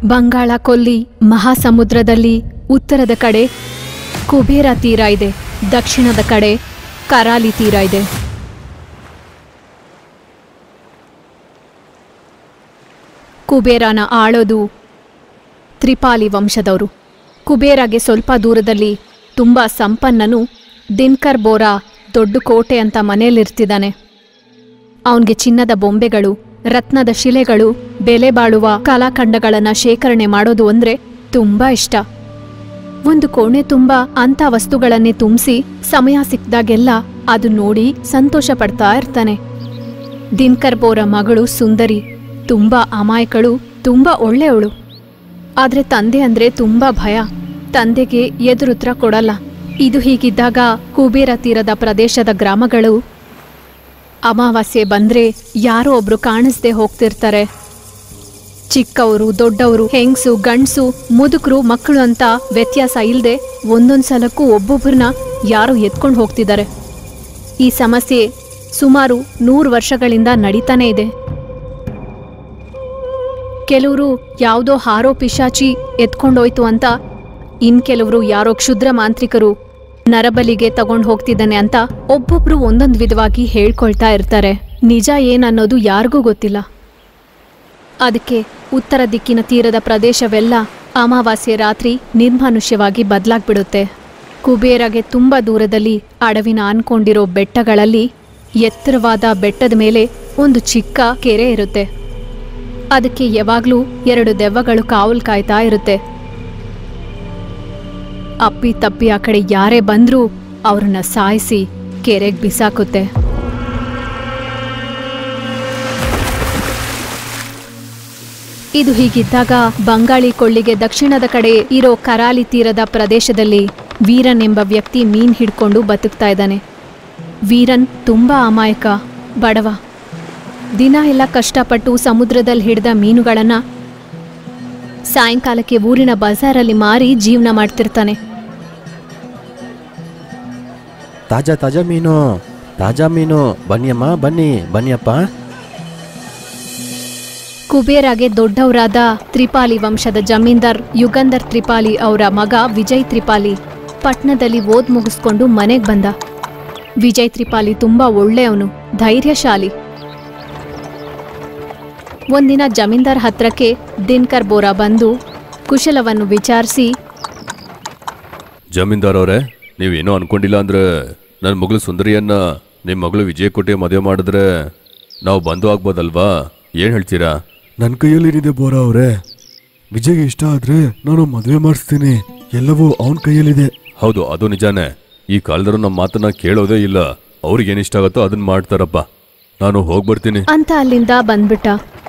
ಬಂಗಾಳ ಕೊಲ್ಲಿ ಮಹಾಸಮುದ್ರದಲ್ಲಿ ಉತ್ತರದ ಕಡೆ ಕುಬೇರ ತೀರ ಇದೆ ದಕ್ಷಿಣದ ಕಡೆ ಕರಾಲಿ ತೀರ ಇದೆ ಕುಬೇರನ ಆಳೋದು ತ್ರಿಪಾಲಿ ವಂಶದವರು ಕುಬೇರಗೆ ಸ್ವಲ್ಪ ದೂರದಲ್ಲಿ ತುಂಬ ಸಂಪನ್ನನು ದಿನ್ಕರ್ ಬೋರಾ ದೊಡ್ಡ ಕೋಟೆ ಅಂತ ಮನೆಯಲ್ಲಿರ್ತಿದ್ದಾನೆ ಅವನಿಗೆ ಚಿನ್ನದ ಬೊಂಬೆಗಳು ರತ್ನದ ಶಿಲೆಗಳು ಬೆಲೆ ಬಾಳುವ ಕಲಾಖಂಡಗಳನ್ನ ಶೇಖರಣೆ ಮಾಡೋದು ಅಂದ್ರೆ ತುಂಬಾ ಇಷ್ಟ ಒಂದು ಕೋಣೆ ತುಂಬ ಅಂಥ ವಸ್ತುಗಳನ್ನೇ ತುಂಬಿಸಿ ಸಮಯ ಸಿಕ್ದಾಗೆಲ್ಲ ಅದು ನೋಡಿ ಸಂತೋಷ ಪಡ್ತಾ ಇರ್ತಾನೆ ದಿನ್ಕರ್ ಬೋರ ಮಗಳು ಸುಂದರಿ ತುಂಬಾ ಅಮಾಯಕಳು ತುಂಬಾ ಒಳ್ಳೆಯವಳು ಆದ್ರೆ ತಂದೆ ಅಂದ್ರೆ ತುಂಬಾ ಭಯ ತಂದೆಗೆ ಎದುರುತ್ರ ಕೊಡಲ್ಲ ಇದು ಹೀಗಿದ್ದಾಗ ಕುಬೇರ ತೀರದ ಪ್ರದೇಶದ ಗ್ರಾಮಗಳು ಅಮಾವಾಸ್ಯೆ ಬಂದ್ರೆ ಯಾರೋ ಒಬ್ರು ಕಾಣಿಸ್ದೆ ಹೋಗ್ತಿರ್ತಾರೆ ಚಿಕ್ಕವರು ದೊಡ್ಡವರು ಹೆಂಗ್ಸು ಗಂಡ್ಸು ಮುದುಕರು ಮಕ್ಕಳು ಅಂತ ವ್ಯತ್ಯಾಸ ಇಲ್ಲದೆ ಒಂದೊಂದ್ ಸಲಕ್ಕೂ ಒಬ್ಬೊಬ್ಬರನ್ನ ಯಾರೋ ಎತ್ಕೊಂಡು ಹೋಗ್ತಿದ್ದಾರೆ ಈ ಸಮಸ್ಯೆ ಸುಮಾರು ನೂರು ವರ್ಷಗಳಿಂದ ನಡೀತಾನೆ ಇದೆ ಕೆಲವರು ಯಾವುದೋ ಹಾರೋ ಪಿಶಾಚಿ ಎತ್ಕೊಂಡೋಯ್ತು ಅಂತ ಇನ್ ಕೆಲವರು ಯಾರೋ ಕ್ಷುದ್ರ ಮಾಂತ್ರಿಕರು ನರಬಲಿಗೆ ತಗೊಂಡು ಹೋಗ್ತಿದ್ದಾನೆ ಅಂತ ಒಬ್ಬೊಬ್ರು ಒಂದೊಂದು ವಿಧವಾಗಿ ಹೇಳ್ಕೊಳ್ತಾ ಇರ್ತಾರೆ ನಿಜ ಏನನ್ನೋದು ಯಾರಿಗೂ ಗೊತ್ತಿಲ್ಲ ಅದಕ್ಕೆ ಉತ್ತರ ದಿಕ್ಕಿನ ತೀರದ ಪ್ರದೇಶವೆಲ್ಲ ಅಮಾವಾಸ್ಯೆ ರಾತ್ರಿ ನಿರ್ಮಾನುಷ್ಯವಾಗಿ ಬದಲಾಗ್ಬಿಡುತ್ತೆ ಕುಬೇರಗೆ ತುಂಬ ದೂರದಲ್ಲಿ ಅಡವಿನ ಅನ್ಕೊಂಡಿರೋ ಬೆಟ್ಟಗಳಲ್ಲಿ ಎತ್ತರವಾದ ಬೆಟ್ಟದ ಮೇಲೆ ಒಂದು ಚಿಕ್ಕ ಕೆರೆ ಇರುತ್ತೆ ಅದಕ್ಕೆ ಯಾವಾಗ್ಲೂ ಎರಡು ದೆವ್ವಗಳು ಕಾವಲು ಕಾಯ್ತಾ ಇರುತ್ತೆ ಅಪ್ಪಿ ತಪ್ಪಿ ಆ ಕಡೆ ಯಾರೇ ಬಂದ್ರೂ ಅವ್ರನ್ನ ಸಾಯಿಸಿ ಕೆರೆಗೆ ಬಿಸಾಕುತ್ತೆ ಇದು ಹೀಗಿದ್ದಾಗ ಬಂಗಾಳಿ ಕೊಳ್ಳಿಗೆ ದಕ್ಷಿಣದ ಕಡೆ ಇರೋ ಕರಾಲಿ ತೀರದ ಪ್ರದೇಶದಲ್ಲಿ ವೀರನ್ ಎಂಬ ವ್ಯಕ್ತಿ ಮೀನ್ ಹಿಡ್ಕೊಂಡು ಬದುಕ್ತಾ ಇದ್ದಾನೆ ವೀರನ್ ತುಂಬಾ ಅಮಾಯಕ ಬಡವ ದಿನ ಎಲ್ಲ ಕಷ್ಟಪಟ್ಟು ಸಮುದ್ರದಲ್ಲಿ ಹಿಡಿದ ಮೀನುಗಳನ್ನ ಸಾಯಂಕಾಲಕ್ಕೆ ಊರಿನ ಬಜಾರಲ್ಲಿ ಮಾರಿ ಜೀವನ ಮಾಡ್ತಿರ್ತಾನೆ ತಾಜಾ ತಾಜಾ ಮೀನು ತಾಜಾ ಮೀನು ಬನ್ನಿಯಮ್ಮ ಬನ್ನಿ ಬನ್ನಿಯಪ್ಪ ಕುಬೇರಗೆ ದೊಡ್ಡವರಾದ ತ್ರಿಪಾಲಿ ವಂಶದ ಜಮೀನ್ದಾರ್ ಯುಗಂಧರ್ ತ್ರಿಪಾಲಿ ಅವರ ಮಗ ವಿಜಯ್ ತ್ರಿಪಾಲಿ ಪಟ್ನದಲ್ಲಿ ಓದ್ ಮುಗಿಸ್ಕೊಂಡು ಮನೆಗೆ ಬಂದ ವಿಜಯ್ ತ್ರಿಪಾಲಿ ತುಂಬಾ ಒಳ್ಳೆಯವನು ಧೈರ್ಯಶಾಲಿ ಒಂದಿನ ಜಮೀನ್ದಾರ್ ಹತ್ರಕ್ಕೆ ದಿನ್ಕರ್ ಬೋರಾ ಬಂದು ಕುಶಲವನ್ನು ವಿಚಾರಿಸಿ ಜಮೀನ್ದಾರ್ ಅವರೇ ನೀವೇನೋ ಅನ್ಕೊಂಡಿಲ್ಲ ಅಂದ್ರೆ ನನ್ನ ಮಗಳು ಸುಂದರಿಯನ್ನ ನಿಮ್ಮ ಮಗಳು ವಿಜಯಕೋಟೆ ಮದುವೆ ಮಾಡಿದ್ರೆ ನಾವು ಬಂದು ಆಗ್ಬೋದಲ್ವಾ ಏನು ಹೇಳ್ತೀರಾ ನನ್ನ ಕೈಯಲ್ಲೇನಿದೆ ಬೋರಾ ಅವರೇ ವಿಜಯ್ಗೆ ಇಷ್ಟ ಆದ್ರೆ ನಾನು ಮದುವೆ ಮಾಡಿಸ್ತೀನಿ ಎಲ್ಲವೂ ಅವನ ಕೈಯಲ್ಲಿದೆ ಹೌದು ಅದು ನಿಜಾನೇ ಈ ಕಾಲದವರು ನಮ್ಮ ಮಾತನ್ನ ಕೇಳೋದೇ ಇಲ್ಲ ಅವ್ರಿಗೆ ಏನು ಇಷ್ಟ ಆಗುತ್ತೋ ಅದನ್ನ ಮಾಡ್ತಾರಪ್ಪ ನಾನು ಹೋಗಿ ಬರ್ತೀನಿ ಅಂತ ಅಲ್ಲಿಂದ ಬಂದ್ಬಿಟ್ಟ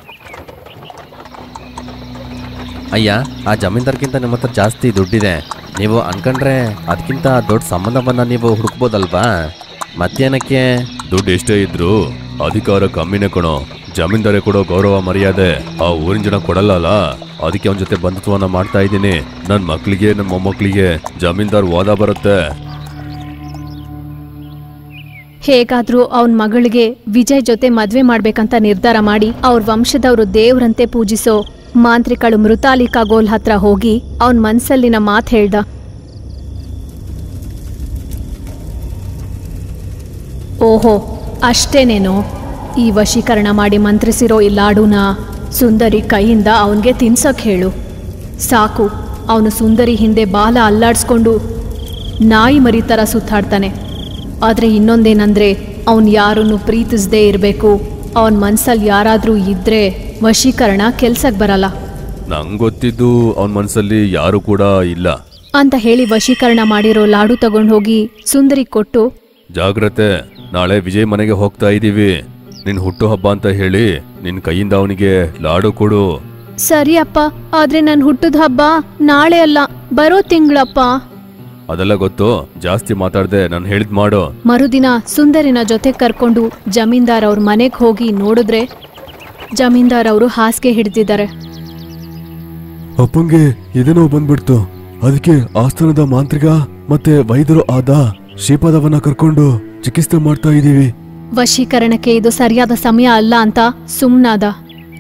ಅಯ್ಯ ಆ ಜಮೀನ್ದಾರ್ಗಿಂತ ನಿಮ್ಮ ಹತ್ರ ಜಾಸ್ತಿ ದುಡ್ಡಿದೆ ನೀವು ಅನ್ಕೊಂಡ್ರೆ ಅದಕ್ಕಿಂತ ದೊಡ್ಡ ಸಂಬಂಧವನ್ನ ನೀವು ಹುಡುಕ್ಬೋದಲ್ವಾ ಮತ್ತೇನಕ್ಕೆ ದುಡ್ಡು ಎಷ್ಟೇ ಇದ್ರು ಅಧಿಕಾರ ಕಮ್ಮಿನೇ ಕಣೋ ಜಮೀನ್ದಾರೆ ಕೊಡೋ ಗೌರವ ಮರ್ಯಾದೆ ಆ ಊರಿನ ಜನ ಕೊಡಲ್ಲಲ್ಲ ಅದಕ್ಕೆ ಅವನ ಜೊತೆ ಬಂಧುತ್ವನ ಮಾಡ್ತಾ ಇದ್ದೀನಿ ನನ್ನ ಮಕ್ಳಿಗೆ ನನ್ನ ಮೊಮ್ಮಕ್ಳಿಗೆ ಜಮೀನ್ದಾರ್ ವಾದ ಬರುತ್ತೆ ಹೇಗಾದ್ರೂ ಅವನ್ ಮಗಳಿಗೆ ವಿಜಯ್ ಜೊತೆ ಮದ್ವೆ ಮಾಡ್ಬೇಕಂತ ನಿರ್ಧಾರ ಮಾಡಿ ಅವ್ರ ವಂಶದವರು ದೇವ್ರಂತೆ ಪೂಜಿಸೋ ಮಾಂತ್ರಿಕಳು ಮೃತಾಲಿಕಾ ಗೋಲ್ ಹತ್ರ ಹೋಗಿ ಅವನ್ ಮನ್ಸಲ್ಲಿನ ಮಾತ್ ಹೇಳ್ದ ಓಹೋ ಅಷ್ಟೇನೇನೋ ಈ ವಶೀಕರಣ ಮಾಡಿ ಮಂತ್ರಿಸಿರೋ ಈ ಲಾಡುನ ಸುಂದರಿ ಕೈಯಿಂದ ಅವನ್ಗೆ ತಿನ್ಸಕ್ ಹೇಳು ಸಾಕು ಅವನು ಸುಂದರಿ ಹಿಂದೆ ಬಾಲ ಅಲ್ಲಾಡ್ಸ್ಕೊಂಡು ನಾಯಿ ಮರಿ ಥರ ಸುತ್ತಾಡ್ತಾನೆ ಆದರೆ ಇನ್ನೊಂದೇನಂದ್ರೆ ಅವನು ಯಾರನ್ನು ಪ್ರೀತಿಸದೇ ಇರಬೇಕು ಅವನ ಮನ್ಸಲ್ಲಿ ಯಾರಾದರೂ ಇದ್ರೆ ವಶೀಕರಣ ಕೆಲ್ಸಕ್ಕೆ ಬರಲ್ಲ ನಂಗೆ ಗೊತ್ತಿದ್ದು ಅವನ ಮನಸ್ಸಲ್ಲಿ ಯಾರು ಕೂಡ ಇಲ್ಲ ಅಂತ ಹೇಳಿ ವಶೀಕರಣ ಮಾಡಿರೋ ಲಾಡು ತಗೊಂಡು ಹೋಗಿ ಸುಂದರಿ ಕೊಟ್ಟು ಜಾಗ್ರತೆ ನಾಳೆ ವಿಜಯ್ ಮನೆಗೆ ಹೋಗ್ತಾ ಇದ್ದೀವಿ ನಿನ್ ಹುಟ್ಟು ಹಬ್ಬ ಅಂತ ಹೇಳಿ ನಿನ್ ಕೈಯಿಂದ ಅವನಿಗೆ ಲಾಡು ಕೊಡು ಸರಿ ಅಪ್ಪ ಆದ್ರೆ ನನ್ನ ಹುಟ್ಟದ ಹಬ್ಬ ನಾಳೆ ಅಲ್ಲ ಬರೋ ತಿಂಗಳಪ್ಪ ಅದೆಲ್ಲ ಗೊತ್ತು ಜಾಸ್ತಿ ಮಾತಾಡ್ದೆ ನಾನು ಹೇಳಿದ್ ಮಾಡು ಮರುದಿನ ಸುಂದರಿನ ಜೊತೆ ಕರ್ಕೊಂಡು ಜಮೀನ್ದಾರ್ ಅವ್ರ ಮನೆಗೆ ಹೋಗಿ ನೋಡಿದ್ರೆ ಜಮೀನ್ದಾರ್ ಅವರು ಹಾಸಿಗೆ ಹಿಡ್ದಿದ್ದಾರೆ ಅಪ್ಪಂಗೆ ಎದೆನೋ ಬಂದ್ಬಿಡ್ತು ಅದಕ್ಕೆ ಆಸ್ಥಾನದ ಮಾಂತ್ರಿಕ ಮತ್ತೆ ವೈದ್ಯರು ಆದ ಶ್ರೀಪಾದವನ್ನ ಕರ್ಕೊಂಡು ಚಿಕಿತ್ಸೆ ಮಾಡ್ತಾ ಇದೀವಿ ವಶೀಕರಣಕ್ಕೆ ಇದು ಸರಿಯಾದ ಸಮಯ ಅಲ್ಲ ಅಂತ ಸುಮ್ನಾದ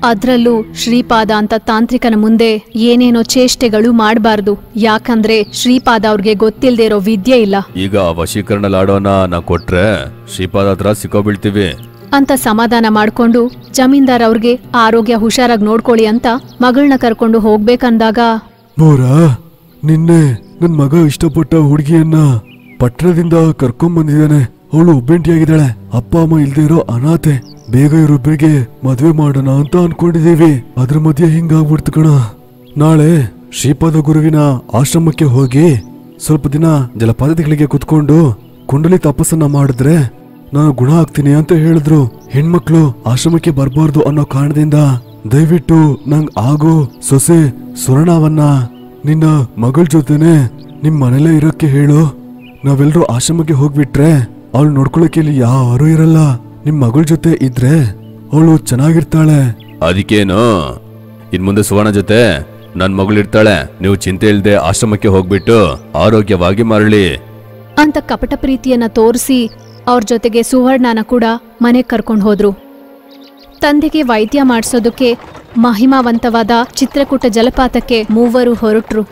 ಅದ್ರಲ್ಲೂ ಶ್ರೀಪಾದ ಅಂತ ತಾಂತ್ರಿಕನ ಮುಂದೆ ಏನೇನೋ ಚೇಷ್ಟೆಗಳು ಮಾಡಬಾರ್ದು ಯಾಕಂದ್ರೆ ಶ್ರೀಪಾದ ಅವ್ರಿಗೆ ಗೊತ್ತಿಲ್ದೇ ಇರೋ ವಿದ್ಯೆ ಇಲ್ಲ ಈಗ ಆ ವಶೀಕರಣ ಲಾಡೋನ ನಾ ಕೊಟ್ರೆ ಶ್ರೀಪಾದ ಹತ್ರ ಸಿಕ್ಕೋಬೀಳ್ತೀವಿ ಅಂತ ಸಮಾಧಾನ ಮಾಡ್ಕೊಂಡು ಜಮೀನ್ದಾರ್ ಅವ್ರಿಗೆ ಆರೋಗ್ಯ ಹುಷಾರಾಗಿ ನೋಡ್ಕೊಳ್ಳಿ ಅಂತ ಮಗಳನ್ನ ಕರ್ಕೊಂಡು ಹೋಗ್ಬೇಕಂದಾಗ ಬೋರ ನಿನ್ನೆ ನನ್ ಮಗ ಇಷ್ಟಪಟ್ಟ ಹುಡುಗಿಯನ್ನ ಪಟ್ಟಣದಿಂದ ಕರ್ಕೊಂಡ್ ಬಂದಿದ್ದಾನೆ ಅವಳು ಒಬ್ಬೆಂಟಿಯಾಗಿದ್ದಾಳೆ ಅಪ್ಪ ಅಮ್ಮ ಇಲ್ದೇ ಇರೋ ಅನಾಥೆ ಬೇಗ ಇವರೊಬ್ಬರಿಗೆ ಮದ್ವೆ ಮಾಡೋಣ ಅಂತ ಅನ್ಕೊಂಡಿದೀವಿ ಅದ್ರ ಮಧ್ಯೆ ಹಿಂಗಾಗ್ಬಿಡ್ತು ಕಣ ನಾಳೆ ಶ್ರೀಪಾದ ಗುರುವಿನ ಆಶ್ರಮಕ್ಕೆ ಹೋಗಿ ಸ್ವಲ್ಪ ದಿನ ಜಲಪಾತಗಳಿಗೆ ಕುತ್ಕೊಂಡು ಕುಂಡಲಿ ತಪಸ್ಸನ್ನ ಮಾಡಿದ್ರೆ ನಾನು ಗುಣ ಆಗ್ತೀನಿ ಅಂತ ಹೇಳಿದ್ರು ಹೆಣ್ಮಕ್ಳು ಆಶ್ರಮಕ್ಕೆ ಬರ್ಬಾರ್ದು ಅನ್ನೋ ಕಾರಣದಿಂದ ದಯವಿಟ್ಟು ನಂಗ್ ಆಗೋ ಸೊಸೆ ಸುವರ್ಣವನ್ನ ನಿನ್ನ ಮಗಳ ಜೊತೆನೆ ನಿಮ್ ಮನೇಲೇ ಇರೋಕ್ಕೆ ಹೇಳು ನಾವೆಲ್ಲರೂ ಆಶ್ರಮಕ್ಕೆ ಹೋಗ್ಬಿಟ್ರೆ ಅವಳು ನೋಡ್ಕೊಳಕ್ಕೆ ಇಲ್ಲಿ ಯಾರೂ ಇರಲ್ಲ ನಿಮ್ ಮಗಳ ಜೊತೆ ಇದ್ರೆ ಅವಳು ಚೆನ್ನಾಗಿರ್ತಾಳೆ ಅದಕ್ಕೇನು ಇನ್ ಮುಂದೆ ಸುವರ್ಣ ಜೊತೆ ನನ್ ಮಗಳಿರ್ತಾಳೆ ನೀವು ಚಿಂತೆ ಇಲ್ದೆ ಆಶ್ರಮಕ್ಕೆ ಹೋಗ್ಬಿಟ್ಟು ಆರೋಗ್ಯವಾಗಿ ಮರಳಿ ಅಂತ ಕಪಟ ಪ್ರೀತಿಯನ್ನ ತೋರಿಸಿ ಅವ್ರ ಜೊತೆಗೆ ಸುವರ್ಣನ ಕೂಡ ಮನೆಗೆ ಕರ್ಕೊಂಡು ಹೋದ್ರು ತಂದೆಗೆ ವೈದ್ಯ ಮಾಡಿಸೋದಕ್ಕೆ ಮಹಿಮಾವಂತವಾದ ಚಿತ್ರಕೂಟ ಜಲಪಾತಕ್ಕೆ ಮೂವರು ಹೊರಟ್ರು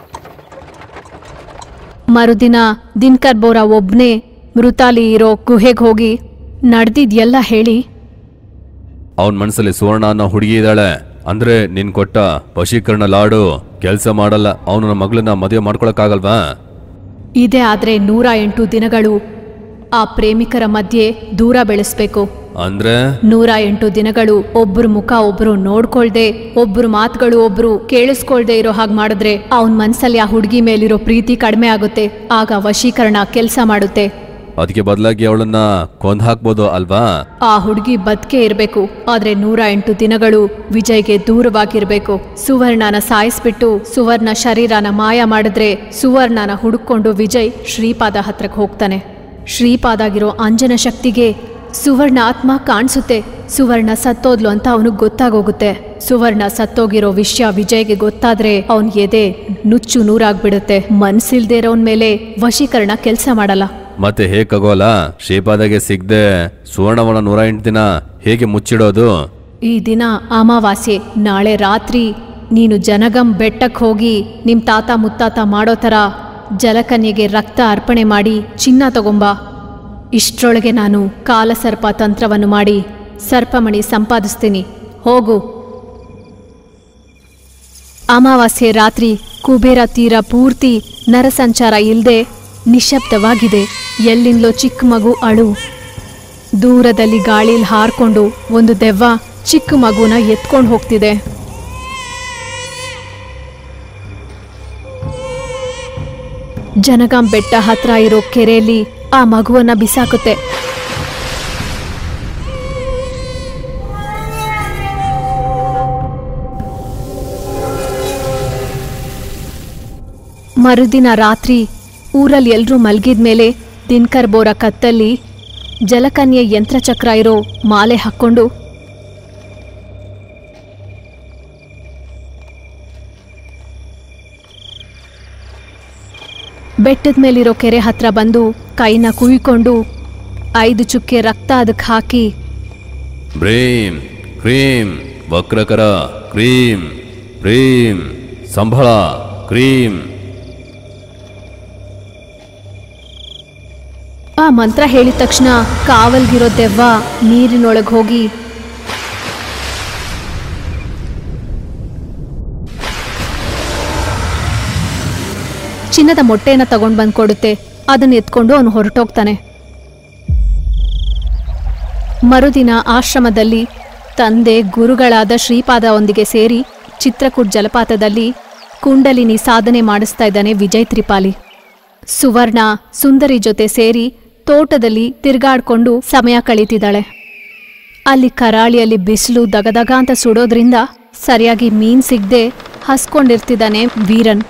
ಮರುದಿನ ದಿನಕರ್ ಬೋರಾ ಒಬ್ನೇ ಮೃತಾಲಿ ಇರೋ ಗುಹೆಗೆ ಹೋಗಿ ನಡೆದಿದ್ಯೆಲ್ಲ ಹೇಳಿ ಅವನ್ ಮನಸ್ಸಲ್ಲಿ ಸುವರ್ಣ ಅನ್ನೋ ಹುಡುಗಿ ಇದ್ದಾಳೆ ಅಂದ್ರೆ ನಿನ್ ಕೊಟ್ಟ ವಶೀಕರಣ ಲಾಡು ಕೆಲ್ಸ ಮಾಡಲ್ಲ ಅವನು ನನ್ನ ಮಗಳನ್ನ ಮದುವೆ ಮಾಡ್ಕೊಳಕ್ಕಾಗಲ್ವಾ ಇದೇ ಆದ್ರೆ ನೂರ ಎಂಟು ದಿನಗಳು ಆ ಪ್ರೇಮಿಕರ ಮಧ್ಯೆ ದೂರ ಬೆಳೆಸ್ಬೇಕು ಅಂದ್ರೆ ನೂರ ಎಂಟು ದಿನಗಳು ಒಬ್ರು ಮುಖ ಒಬ್ರು ನೋಡ್ಕೊಳ್ದೆ ಒಬ್ರು ಮಾತುಗಳು ಒಬ್ರು ಕೇಳಿಸ್ಕೊಳ್ದೆ ಇರೋ ಹಾಗೆ ಮಾಡಿದ್ರೆ ಅವನ್ ಮನ್ಸಲ್ಲಿ ಆ ಹುಡುಗಿ ಮೇಲಿರೋ ಪ್ರೀತಿ ಕಡಿಮೆ ಆಗುತ್ತೆ ಆಗ ವಶೀಕರಣ ಕೆಲಸ ಮಾಡುತ್ತೆ ಅದಕ್ಕೆ ಬದಲಾಗಿ ಅವಳನ್ನ ಕೊಂದ್ ಹಾಕ್ಬೋದು ಅಲ್ವಾ ಆ ಹುಡುಗಿ ಬದುಕೆ ಇರಬೇಕು ಆದ್ರೆ ನೂರ ಎಂಟು ದಿನಗಳು ವಿಜಯ್ಗೆ ದೂರವಾಗಿರ್ಬೇಕು ಸುವರ್ಣನ ಸಾಯಿಸ್ಬಿಟ್ಟು ಸುವರ್ಣ ಶರೀರನ ಮಾಯ ಮಾಡಿದ್ರೆ ಸುವರ್ಣನ ಹುಡುಕೊಂಡು ವಿಜಯ್ ಶ್ರೀಪಾದ ಹತ್ರಕ್ಕೆ ಹೋಗ್ತಾನೆ ಶ್ರೀಪಾದಾಗಿರೋ ಅಂಜನ ಶಕ್ತಿಗೆ ಸುವರ್ಣ ಆತ್ಮ ಕಾಣಿಸುತ್ತೆ ಸುವರ್ಣ ಸತ್ತೋದ್ಲು ಅಂತ ಅವನಿಗೆ ಗೊತ್ತಾಗೋಗುತ್ತೆ ಸುವರ್ಣ ಸತ್ತೋಗಿರೋ ವಿಷಯ ವಿಜಯ್ಗೆ ಗೊತ್ತಾದ್ರೆ ಅವನ್ ಎದೆ ನುಚ್ಚು ನೂರಾಗ್ಬಿಡುತ್ತೆ ಮನ್ಸಿಲ್ದೇ ಇರೋನ್ ಮೇಲೆ ವಶೀಕರಣ ಕೆಲಸ ಮಾಡಲ್ಲ ಮತ್ತೆ ಹೇಗಾಗೋಲ್ಲ ಶ್ರೀಪಾದಗೆ ಸಿಗ್ದೆ ಸುವರ್ಣವನ ನೂರ ಎಂಟು ದಿನ ಹೇಗೆ ಮುಚ್ಚಿಡೋದು ಈ ದಿನ ಅಮಾವಾಸ್ಯೆ ನಾಳೆ ರಾತ್ರಿ ನೀನು ಜನಗಂ ಬೆಟ್ಟಕ್ಕೆ ಹೋಗಿ ನಿಮ್ ತಾತ ಮುತ್ತಾತ ಮಾಡೋ ಥರ ಜಲಕನ್ಯೆಗೆ ರಕ್ತ ಅರ್ಪಣೆ ಮಾಡಿ ಚಿನ್ನ ತಗೊಂಬ ಇಷ್ಟರೊಳಗೆ ನಾನು ಕಾಲಸರ್ಪ ತಂತ್ರವನ್ನು ಮಾಡಿ ಸರ್ಪಮಣಿ ಸಂಪಾದಿಸ್ತೀನಿ ಹೋಗು ಅಮಾವಾಸ್ಯೆ ರಾತ್ರಿ ಕುಬೇರ ತೀರ ಪೂರ್ತಿ ನರಸಂಚಾರ ಇಲ್ಲದೆ ನಿಶಬ್ದವಾಗಿದೆ ಎಲ್ಲಿಂದಲೋ ಚಿಕ್ಕ ಮಗು ಅಳು ದೂರದಲ್ಲಿ ಗಾಳಿಲ್ ಹಾರ್ಕೊಂಡು ಒಂದು ದೆವ್ವ ಚಿಕ್ಕ ಮಗುನ ಎತ್ಕೊಂಡು ಹೋಗ್ತಿದೆ ಜನಗಾಂ ಬೆಟ್ಟ ಹತ್ರ ಇರೋ ಕೆರೆಯಲ್ಲಿ ಆ ಮಗುವನ್ನ ಬಿಸಾಕುತ್ತೆ ಮರುದಿನ ರಾತ್ರಿ ಊರಲ್ಲಿ ಎಲ್ರೂ ಮಲ್ಗಿದ್ಮೇಲೆ ದಿನಕರ್ ಬೋರ ಕತ್ತಲ್ಲಿ ಜಲಕನ್ಯೆ ಯಂತ್ರಚಕ್ರ ಇರೋ ಮಾಲೆ ಹಾಕ್ಕೊಂಡು ಬೆಟ್ಟದ ಮೇಲಿರೋ ಕೆರೆ ಹತ್ರ ಬಂದು ಕೈನ ಕುಯ್ಕೊಂಡು ಐದು ಚುಕ್ಕೆ ರಕ್ತ ಅದಕ್ಕೆ ಹಾಕಿ ಬ್ರೀಂ ಕ್ರೀಂ ವಕ್ರಕರ ಕ್ರೀಂ ಪ್ರೀಂ ಸಂಬಳ ಕ್ರೀಂ ಆ ಮಂತ್ರ ಹೇಳಿದ ತಕ್ಷಣ ಕಾವಲ್ಗಿರೋ ದೆವ್ವ ನೀರಿನೊಳಗೆ ಹೋಗಿ ಚಿನ್ನದ ಮೊಟ್ಟೆನ ತಗೊಂಡು ಬಂದು ಕೊಡುತ್ತೆ ಅದನ್ನ ಎತ್ಕೊಂಡು ಅವನು ಹೊರಟೋಗ್ತಾನೆ ಮರುದಿನ ಆಶ್ರಮದಲ್ಲಿ ತಂದೆ ಗುರುಗಳಾದ ಶ್ರೀಪಾದವೊಂದಿಗೆ ಸೇರಿ ಚಿತ್ರಕೂಟ್ ಜಲಪಾತದಲ್ಲಿ ಕುಂಡಲಿನಿ ಸಾಧನೆ ಮಾಡಿಸ್ತಾ ಇದ್ದಾನೆ ವಿಜಯ್ ತ್ರಿಪಾಲಿ ಸುವರ್ಣ ಸುಂದರಿ ಜೊತೆ ಸೇರಿ ತೋಟದಲ್ಲಿ ತಿರ್ಗಾಡ್ಕೊಂಡು ಸಮಯ ಕಳೀತಿದ್ದಾಳೆ ಅಲ್ಲಿ ಕರಾಳಿಯಲ್ಲಿ ಬಿಸಿಲು ದಗದಗ ಅಂತ ಸುಡೋದ್ರಿಂದ ಸರಿಯಾಗಿ ಮೀನ್ ಸಿಗದೆ ಹಸ್ಕೊಂಡಿರ್ತಿದ್ದಾನೆ ವೀರನ್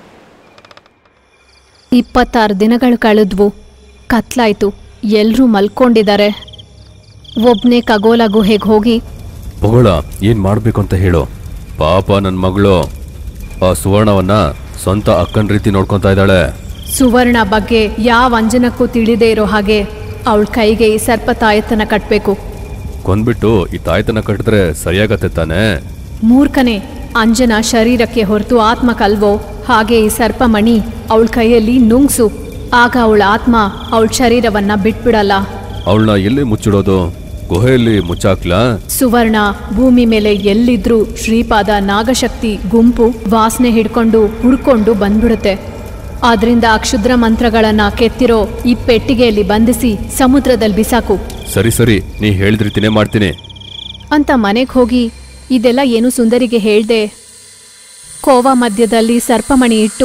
ಇಪ್ಪತ್ತಾರು ದಿನಗಳು ಕಳೆದ್ವು ಕತ್ಲಾಯ್ತು ಎಲ್ರೂ ಮಲ್ಕೊಂಡಿದ್ದಾರೆ ಒಬ್ನೇ ಖಗೋಲ ಗುಹೆಗೆ ಹೋಗಿ ಪೊಗಳ ಏನ್ ಮಾಡ್ಬೇಕು ಅಂತ ಹೇಳು ಪಾಪ ನನ್ನ ಮಗಳು ಆ ಸುವರ್ಣವನ್ನ ಸ್ವಂತ ಅಕ್ಕನ ರೀತಿ ನೋಡ್ಕೊಂತಾ ಇದ್ದಾಳೆ ಸುವರ್ಣ ಬಗ್ಗೆ ಯಾವ ಅಂಜನಕ್ಕೂ ತಿಳಿದೇ ಇರೋ ಹಾಗೆ ಅವಳ ಕೈಗೆ ಈ ಸರ್ಪ ತಾಯತ್ತನ ಕಟ್ಟಬೇಕು ಕೊಂದ್ಬಿಟ್ಟು ಈ ತಾಯ್ತನ ಕಟ್ಟಿದ್ರೆ ಸರಿಯಾಗತ್ತೆ ತಾನೇ ಮೂರ್ಖನೆ ಅಂಜನ ಶರೀರಕ್ಕೆ ಹೊರತು ಆತ್ಮಕಲ್ವೋ ಹಾಗೆ ಈ ಸರ್ಪಮಣಿ ಅವಳ ಕೈಯಲ್ಲಿ ನುಂಗ್ಸು ಆಗ ಅವಳ ಆತ್ಮ ಅವಳ ಶರೀರವನ್ನ ಬಿಟ್ಬಿಡಲ್ಲ ಅವಳನ್ನ ಎಲ್ಲಿ ಮುಚ್ಚಿಡೋದು ಗುಹೆಯಲ್ಲಿ ಮುಚ್ಚಾಕ್ಲಾ ಸುವರ್ಣ ಭೂಮಿ ಮೇಲೆ ಎಲ್ಲಿದ್ರೂ ಶ್ರೀಪಾದ ನಾಗಶಕ್ತಿ ಗುಂಪು ವಾಸನೆ ಹಿಡ್ಕೊಂಡು ಹುಡ್ಕೊಂಡು ಬಂದ್ಬಿಡುತ್ತೆ ಆದ್ರಿಂದ ಆ ಕ್ಷುದ್ರ ಮಂತ್ರಗಳನ್ನ ಕೆತ್ತಿರೋ ಈ ಪೆಟ್ಟಿಗೆಯಲ್ಲಿ ಬಂಧಿಸಿ ಸಮುದ್ರದಲ್ಲಿ ಬಿಸಾಕು ಸರಿ ಸರಿ ನೀ ಹೇಳಿದ ರೀತಿನೇ ಮಾಡ್ತೀನಿ ಅಂತ ಮನೆಗೆ ಹೋಗಿ ಇದೆಲ್ಲ ಏನು ಸುಂದರಿಗೆ ಹೇಳ್ದೆ ಕೋವಾ ಮಧ್ಯದಲ್ಲಿ ಸರ್ಪಮಣಿ ಇಟ್ಟು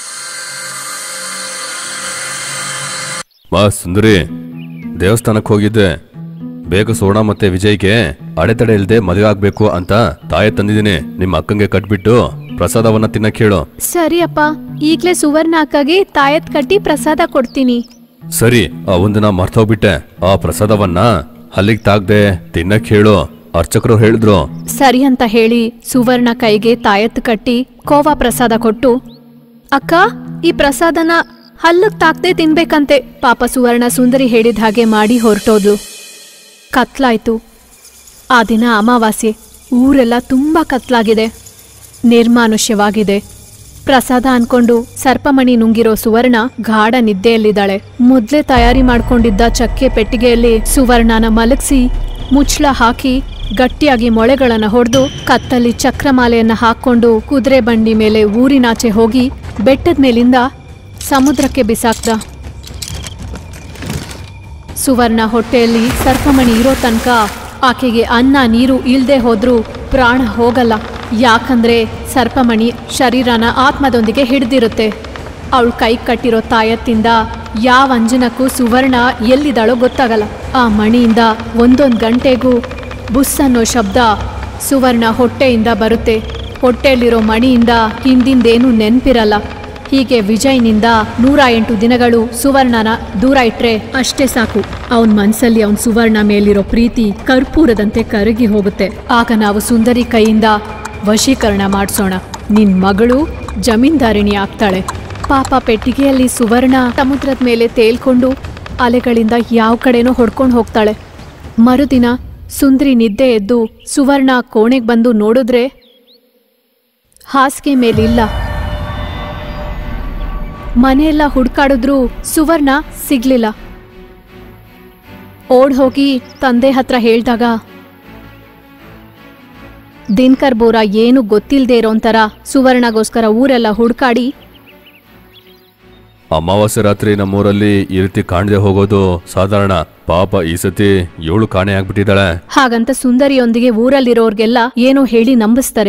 ಮಾ ಸುಂದರಿ ದೇವಸ್ಥಾನಕ್ಕೆ ಹೋಗಿದ್ದೆ ಬೇಗ ಸೋಣ ಮತ್ತೆ ವಿಜಯ್ಗೆ ಅಡೆತಡೆ ಇಲ್ಲದೆ ಮದುವೆ ಆಗ್ಬೇಕು ಅಂತ ತಾಯ ತಂದಿದ್ದೀನಿ ನಿಮ್ಮ ಅಕ್ಕಂಗೆ ಕಟ್ಬಿಟ್ಟು ಪ್ರಸಾದವನ್ನ ತಿನ್ನಕ್ ಹೇಳು ಸರಿ ಅಪ್ಪ ಈಗ್ಲೇ ಸುವರ್ಣ ಅಕ್ಕಗೆ ತಾಯತ್ ಕಟ್ಟಿ ಪ್ರಸಾದ ಕೊಡ್ತೀನಿ ಸರಿ ಆ ಒಂದಿನ ಮರ್ತೋಗ್ಬಿಟ್ಟೆ ಆ ಪ್ರಸಾದವನ್ನ ಹಲ್ಲಿಗೆ ತಾಗ್ದೆ ತಿನ್ನಕ್ ಹೇಳು ಅರ್ಚಕರು ಹೇಳಿದ್ರು ಸರಿ ಅಂತ ಹೇಳಿ ಸುವರ್ಣ ಕೈಗೆ ತಾಯತ್ ಕಟ್ಟಿ ಕೋವಾ ಪ್ರಸಾದ ಕೊಟ್ಟು ಅಕ್ಕ ಈ ಪ್ರಸಾದನ ಹಲ್ಲಕ್ ತಾಕ್ದೆ ತಿನ್ಬೇಕಂತೆ ಪಾಪ ಸುವರ್ಣ ಸುಂದರಿ ಹೇಳಿದ ಹಾಗೆ ಮಾಡಿ ಹೊರಟೋದ್ಲು ಕತ್ಲಾಯ್ತು ಆ ದಿನ ಅಮಾವಾಸ್ಯೆ ಊರೆಲ್ಲ ತುಂಬಾ ಕತ್ಲಾಗಿದೆ ನಿರ್ಮಾನುಷ್ಯವಾಗಿದೆ ಪ್ರಸಾದ ಅನ್ಕೊಂಡು ಸರ್ಪಮಣಿ ನುಂಗಿರೋ ಸುವರ್ಣ ಗಾಢ ನಿದ್ದೆಯಲ್ಲಿದ್ದಾಳೆ ಮೊದ್ಲೇ ತಯಾರಿ ಮಾಡ್ಕೊಂಡಿದ್ದ ಚಕ್ಕೆ ಪೆಟ್ಟಿಗೆಯಲ್ಲಿ ಸುವರ್ಣನ ಮಲಗಿಸಿ ಮುಚ್ಚಳ ಹಾಕಿ ಗಟ್ಟಿಯಾಗಿ ಮೊಳೆಗಳನ್ನ ಹೊಡೆದು ಕತ್ತಲ್ಲಿ ಚಕ್ರಮಾಲೆಯನ್ನ ಹಾಕೊಂಡು ಕುದುರೆ ಬಂಡಿ ಮೇಲೆ ಊರಿನಾಚೆ ಹೋಗಿ ಬೆಟ್ಟದ ಮೇಲಿಂದ ಸಮುದ್ರಕ್ಕೆ ಬಿಸಾಕ್ದ ಸುವರ್ಣ ಹೊಟ್ಟೆಯಲ್ಲಿ ಸರ್ಪಮಣಿ ಇರೋ ತನಕ ಆಕೆಗೆ ಅನ್ನ ನೀರು ಇಲ್ದೆ ಹೋದ್ರೂ ಪ್ರಾಣ ಹೋಗಲ್ಲ ಯಾಕಂದ್ರೆ ಸರ್ಪಮಣಿ ಶರೀರನ ಆತ್ಮದೊಂದಿಗೆ ಹಿಡ್ದಿರುತ್ತೆ ಅವಳು ಕೈ ಕಟ್ಟಿರೋ ತಾಯತ್ತಿಂದ ಯಾವ ಅಂಜನಕ್ಕೂ ಸುವರ್ಣ ಎಲ್ಲಿದ್ದಾಳೋ ಗೊತ್ತಾಗಲ್ಲ ಆ ಮಣಿಯಿಂದ ಒಂದೊಂದು ಗಂಟೆಗೂ ಬುಸ್ ಅನ್ನೋ ಶಬ್ದ ಸುವರ್ಣ ಹೊಟ್ಟೆಯಿಂದ ಬರುತ್ತೆ ಹೊಟ್ಟೆಯಲ್ಲಿರೋ ಮಣಿಯಿಂದ ಹಿಂದಿಂದೇನೂ ನೆನ್ಪಿರಲ್ಲ ಹೀಗೆ ವಿಜಯ್ನಿಂದ ನೂರ ಎಂಟು ದಿನಗಳು ಸುವರ್ಣನ ದೂರ ಇಟ್ರೆ ಅಷ್ಟೇ ಸಾಕು ಅವನ್ ಮನ್ಸಲ್ಲಿ ಅವನ್ ಸುವರ್ಣ ಮೇಲಿರೋ ಪ್ರೀತಿ ಕರ್ಪೂರದಂತೆ ಕರಗಿ ಹೋಗುತ್ತೆ ಆಗ ನಾವು ಸುಂದರಿ ಕೈಯಿಂದ ವಶೀಕರಣ ಮಾಡಿಸೋಣ ನಿನ್ ಮಗಳು ಜಮೀನ್ದಾರಿಣಿ ಆಗ್ತಾಳೆ ಪಾಪ ಪೆಟ್ಟಿಗೆಯಲ್ಲಿ ಸುವರ್ಣ ಸಮುದ್ರದ ಮೇಲೆ ತೇಲ್ಕೊಂಡು ಅಲೆಗಳಿಂದ ಯಾವ ಕಡೆನೋ ಹೊಡ್ಕೊಂಡು ಹೋಗ್ತಾಳೆ ಮರುದಿನ ಸುಂದರಿ ನಿದ್ದೆ ಎದ್ದು ಸುವರ್ಣ ಕೋಣೆಗೆ ಬಂದು ನೋಡಿದ್ರೆ ಹಾಸಿಗೆ ಮೇಲಿಲ್ಲ ಮನೆಯೆಲ್ಲ ಹುಡ್ಕಾಡಿದ್ರೂ ಸುವರ್ಣ ಸಿಗ್ಲಿಲ್ಲ ಓಡ್ ಹೋಗಿ ತಂದೆ ಹತ್ರ ಹೇಳ್ದಾಗ ದಿನಕರ್ ಬೋರ ಏನು ಗೊತ್ತಿಲ್ದೇ ಇರೋಂಥರ ಸುವರ್ಣಗೋಸ್ಕರ ಊರೆಲ್ಲ ಹುಡ್ಕಾಡಿ ಅಮಾವಾಸ್ಯೆ ರಾತ್ರಿ ನಮ್ಮೂರಲ್ಲಿ ಈ ರೀತಿ ಕಾಣದೆ ಹೋಗೋದು ಸಾಧಾರಣ ಪಾಪ ಈ ಸತಿ ಏಳು ಕಾಣೆ ಆಗ್ಬಿಟ್ಟಿದ್ದಾಳೆ ಹಾಗಂತ ಸುಂದರಿಯೊಂದಿಗೆ ಊರಲ್ಲಿರೋರ್ಗೆಲ್ಲ ಏನೋ ಹೇಳಿ ನಂಬಿಸ್ತಾರೆ